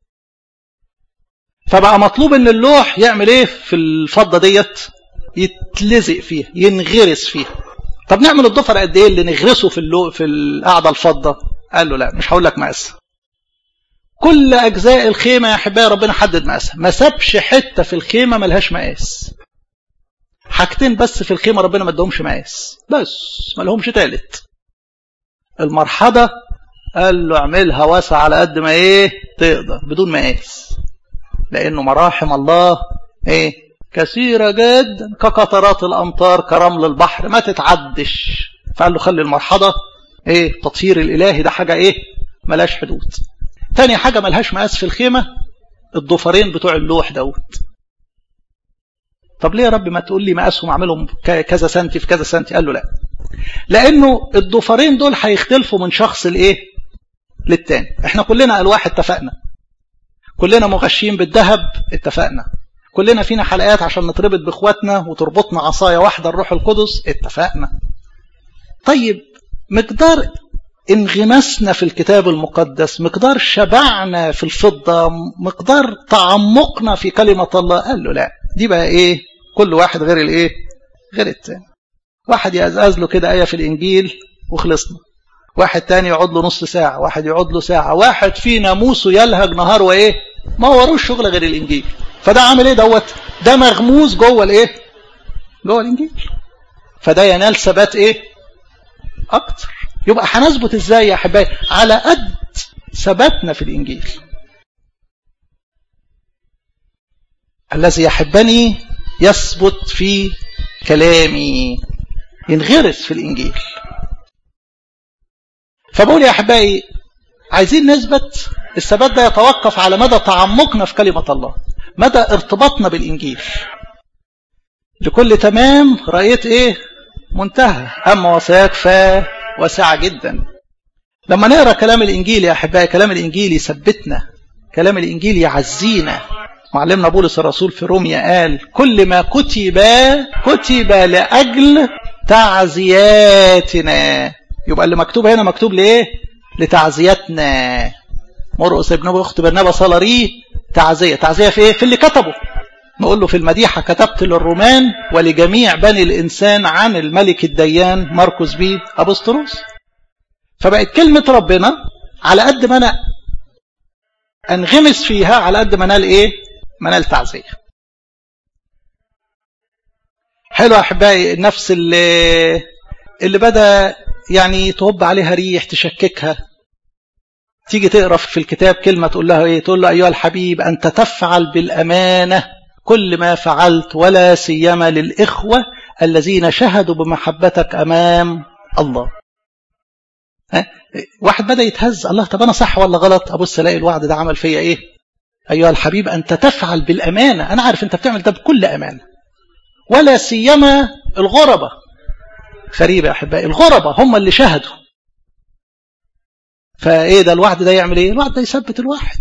S1: فبقى مطلوب ان اللوح يعمل ايه في الفضة ديت يتلزق فيها ينغرس فيها طب نعمل الضفر قد ايه اللي نغرسه في اللو في القعده الفضه قال له لا مش هقول لك مقاسها كل اجزاء الخيمه يا احبائي ربنا حدد مقاسها ما سابش حته في الخيمه ملهاش مقاس حاجتين بس في الخيمه ربنا ما ادهمش مقاس بس ما لهمش تالت المرحضه قال له اعملها واسعه على قد ما ايه تقدر بدون مقاس لانه مراحم الله ايه كثيرة جدا كقطرات الأمطار كرمل البحر ما تتعدش فقال له خلي المرحضة ايه التطهير الإلهي ده حاجة ايه ملاش حدود تاني حاجة ملهاش مقاس في الخيمة الضفرين بتوع اللوح دوت طب ليه يا رب ما تقول لي مقاسهم اعملهم كذا سنتي في كذا سنتي قال له لا لانه الضفرين دول هيختلفوا من شخص لايه للتاني احنا كلنا الواح اتفقنا كلنا مغشين بالذهب اتفقنا كلنا فينا حلقات عشان نتربط باخواتنا وتربطنا عصايه واحده الروح القدس اتفقنا طيب مقدار انغماسنا في الكتاب المقدس مقدار شبعنا في الفضة مقدار تعمقنا في كلمة الله قال له لا دي بقى ايه كل واحد غير الايه غير التاني واحد يأزأز له كده آية في الإنجيل وخلصنا واحد تاني يقعد له نص ساعة واحد يقعد له ساعة واحد في ناموسه يلهج نهار وإيه ما وروش شغل غير الإنجيل فده عامل إيه دوت ده مغموس جوه الإيه جوه الإنجيل فده ينال ثبات إيه أكتر يبقى هنثبت إزاي يا أحبائي على قد ثباتنا في الإنجيل الذي يحبني يثبت في كلامي ينغرس في الإنجيل فبقول يا أحبائي عايزين نثبت الثبات ده يتوقف على مدى تعمقنا في كلمة الله مدى ارتباطنا بالإنجيل لكل تمام رأيت إيه منتهى أما وصاياك فواسعة جدا لما نقرأ كلام الإنجيل يا أحبائي كلام الإنجيل يثبتنا كلام الإنجيل يعزينا معلمنا بولس الرسول في روميا قال كل ما كتب كتب لأجل تعزياتنا يبقى اللي مكتوب هنا مكتوب لإيه لتعزيتنا مرقس ابن أخت برنابا صلري تعزية تعزية في إيه في اللي كتبه نقول له في المديحة كتبت للرومان ولجميع بني الإنسان عن الملك الديان مركز بي أبسطروس فبقت كلمة ربنا على قد ما أنا أنغمس فيها على قد ما نال إيه منال تعزية حلو أحبائي النفس اللي, اللي بدأ يعني تهب عليها ريح تشككها تيجي تقرا في الكتاب كلمة تقول لها إيه تقول له أيها الحبيب أنت تفعل بالأمانة كل ما فعلت ولا سيما للإخوة الذين شهدوا بمحبتك أمام الله ها؟ واحد بدأ يتهز الله طب أنا صح ولا غلط أبص ألاقي الوعد ده عمل فيا إيه أيها الحبيب أنت تفعل بالأمانة أنا عارف أنت بتعمل ده بكل أمانة ولا سيما الغربة غريبة يا أحبائي الغربة هم اللي شهدوا فإيه ده الوعد ده يعمل إيه الوعد ده يثبت الواحد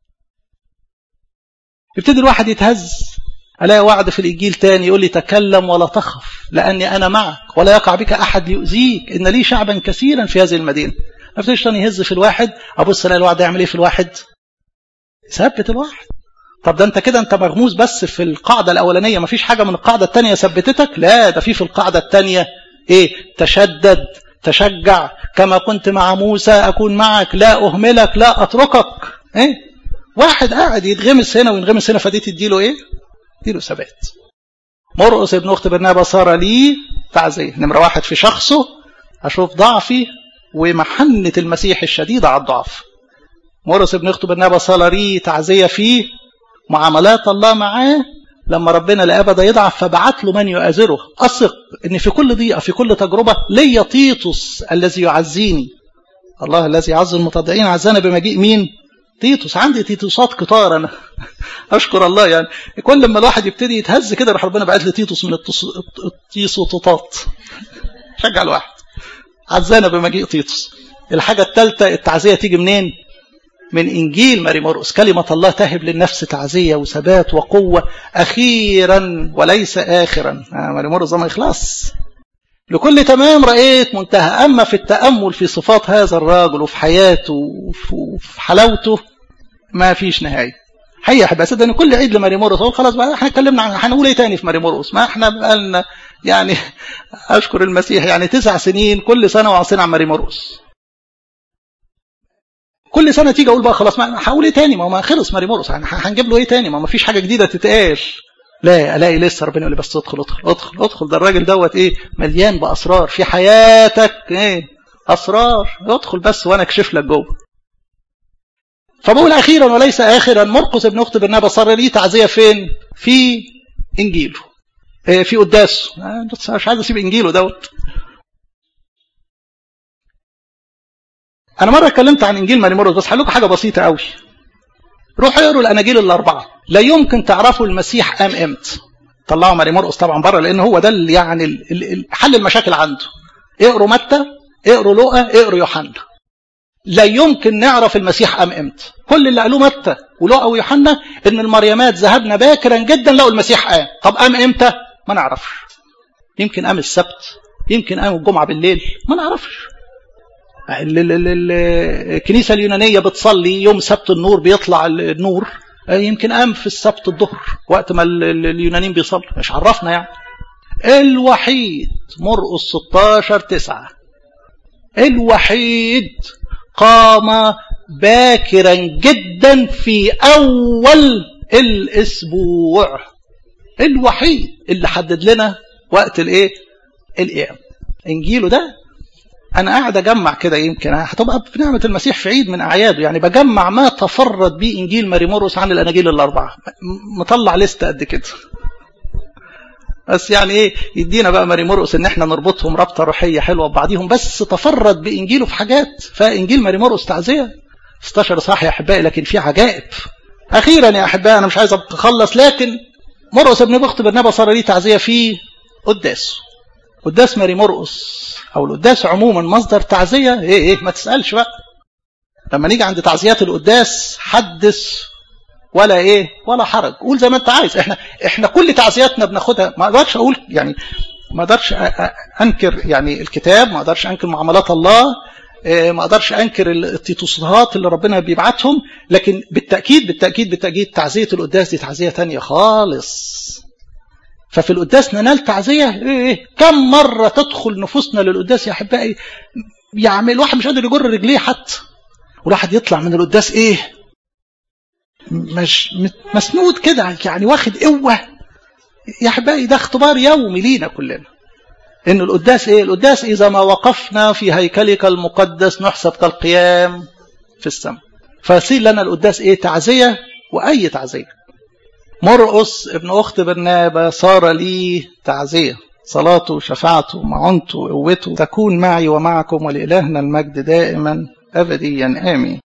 S1: يبتدي الواحد يتهز ألاقي وعد في الإنجيل تاني يقول لي تكلم ولا تخف لأني أنا معك ولا يقع بك أحد ليؤذيك إن لي شعبا كثيرا في هذه المدينة ما ابتديش تاني يهز في الواحد أبص ألاقي الوعد يعمل إيه في الواحد يثبت الواحد طب ده انت كده انت مغموس بس في القاعدة الأولانية مفيش حاجة من القاعدة الثانية ثبتتك لا ده في في القاعدة الثانية ايه تشدد تشجع كما كنت مع موسى أكون معك لا أهملك لا أتركك ايه واحد قاعد يتغمس هنا وينغمس هنا فدي تديله ايه تديله ثبات مرقس ابن أخت برنابا صار لي تعزية نمرة واحد في شخصه أشوف ضعفي ومحنة المسيح الشديدة على الضعف مرقس ابن أخت برنابا صار لي تعزية فيه معاملات الله معاه لما ربنا لقاه بدا يضعف فبعت له من يؤازره اثق ان في كل ضيقه في كل تجربه ليا تيتوس الذي يعزيني الله الذي يعز المتضعين عزانا بمجيء مين تيتوس عندي تيتوسات كتار انا اشكر الله يعني كل ما الواحد يبتدي يتهز كده راح ربنا بعت لي تيتوس من التيسوطات شجع الواحد عزانا بمجيء تيتوس الحاجه الثالثه التعزيه تيجي منين من إنجيل ماري مرقس كلمة الله تهب للنفس تعزية وثبات وقوة أخيرا وليس آخرا آه ماري مرقس ما يخلص لكل تمام رأيت منتهى أما في التأمل في صفات هذا الراجل وفي حياته وفي حلاوته ما فيش نهاية حقيقة أحب أصدق أن كل عيد لماري مرقس أقول خلاص بقى احنا اتكلمنا عن هنقول إيه تاني في ماري مرقس ما احنا بقالنا يعني أشكر المسيح يعني تسع سنين كل سنة وعصينا عن ماري مرقس كل سنه تيجي اقول بقى خلاص ما هقول ايه تاني ما ما خلص ماري مرقس هنجيب له ايه تاني ما ما فيش حاجه جديده تتقال لا الاقي لسه ربنا يقول لي بس ادخل ادخل ادخل ادخل ده الراجل دوت ايه مليان باسرار في حياتك ايه اسرار ادخل بس وانا اكشف لك جوه فبقول اخيرا وليس اخرا مرقس ابن اخت برنابا صار لي تعزيه فين في انجيله إيه في قداسه مش عايز اسيب انجيله دوت انا مره اتكلمت عن انجيل ماري مرقس بس هقول لكم حاجه بسيطه قوي روحوا اقروا الاناجيل الاربعه لا يمكن تعرفوا المسيح قام امتى طلعوا ماري مرقس طبعا بره لان هو ده اللي يعني ال ال حل المشاكل عنده اقروا متى اقروا لوقا اقروا يوحنا لا يمكن نعرف المسيح قام امتى كل اللي قالوه متى ولوقا ويوحنا ان المريمات ذهبنا باكرا جدا لقوا المسيح قام طب قام امتى ما نعرفش يمكن قام السبت يمكن قام الجمعه بالليل ما نعرفش الكنيسة اليونانية بتصلي يوم سبت النور بيطلع النور يمكن قام في السبت الظهر وقت ما اليونانيين بيصلوا مش عرفنا يعني الوحيد مرقس 16 9 الوحيد قام باكرا جدا في أول الأسبوع الوحيد اللي حدد لنا وقت الايه القيام انجيله ده انا قاعد اجمع كده يمكن هتبقى في نعمه المسيح في عيد من اعياده يعني بجمع ما تفرد به انجيل ماري مرقس عن الاناجيل الاربعه مطلع لسته قد كده بس يعني ايه يدينا بقى ماري مرقس ان احنا نربطهم ربطه روحيه حلوه ببعضيهم بس تفرد بانجيله في حاجات فانجيل ماري مرقس تعزيه 16 صح يا احبائي لكن في عجائب اخيرا يا احبائي انا مش عايز اخلص لكن مرقس ابن بخت برنابا صار ليه تعزيه في قداس قداس ماري مرقس او القداس عموما مصدر تعزيه ايه ايه ما تسالش بقى لما نيجي عند تعزيات القداس حدث ولا ايه ولا حرج قول زي ما انت عايز احنا احنا كل تعزياتنا بناخدها ما اقدرش اقول يعني ما اقدرش انكر يعني الكتاب ما اقدرش انكر معاملات الله ما اقدرش انكر التيتوسات اللي ربنا بيبعتهم لكن بالتاكيد بالتاكيد بالتاكيد تعزيه القداس دي تعزيه تانية خالص ففي القداس ننال تعزيه ايه ايه كم مره تدخل نفوسنا للقداس يا احبائي يعني الواحد مش قادر يجر رجليه حتى والواحد يطلع من القداس ايه مش مسنود كده يعني واخد قوه يا احبائي ده اختبار يومي لينا كلنا ان القداس ايه القداس اذا ما وقفنا في هيكلك المقدس نحسب كالقيام في السماء فيصير لنا القداس ايه تعزيه واي تعزيه مرقس ابن اخت برنابا صار لي تعزيه صلاته شفاعته معونته وقوته تكون معي ومعكم ولإلهنا المجد دائما أبديا آمين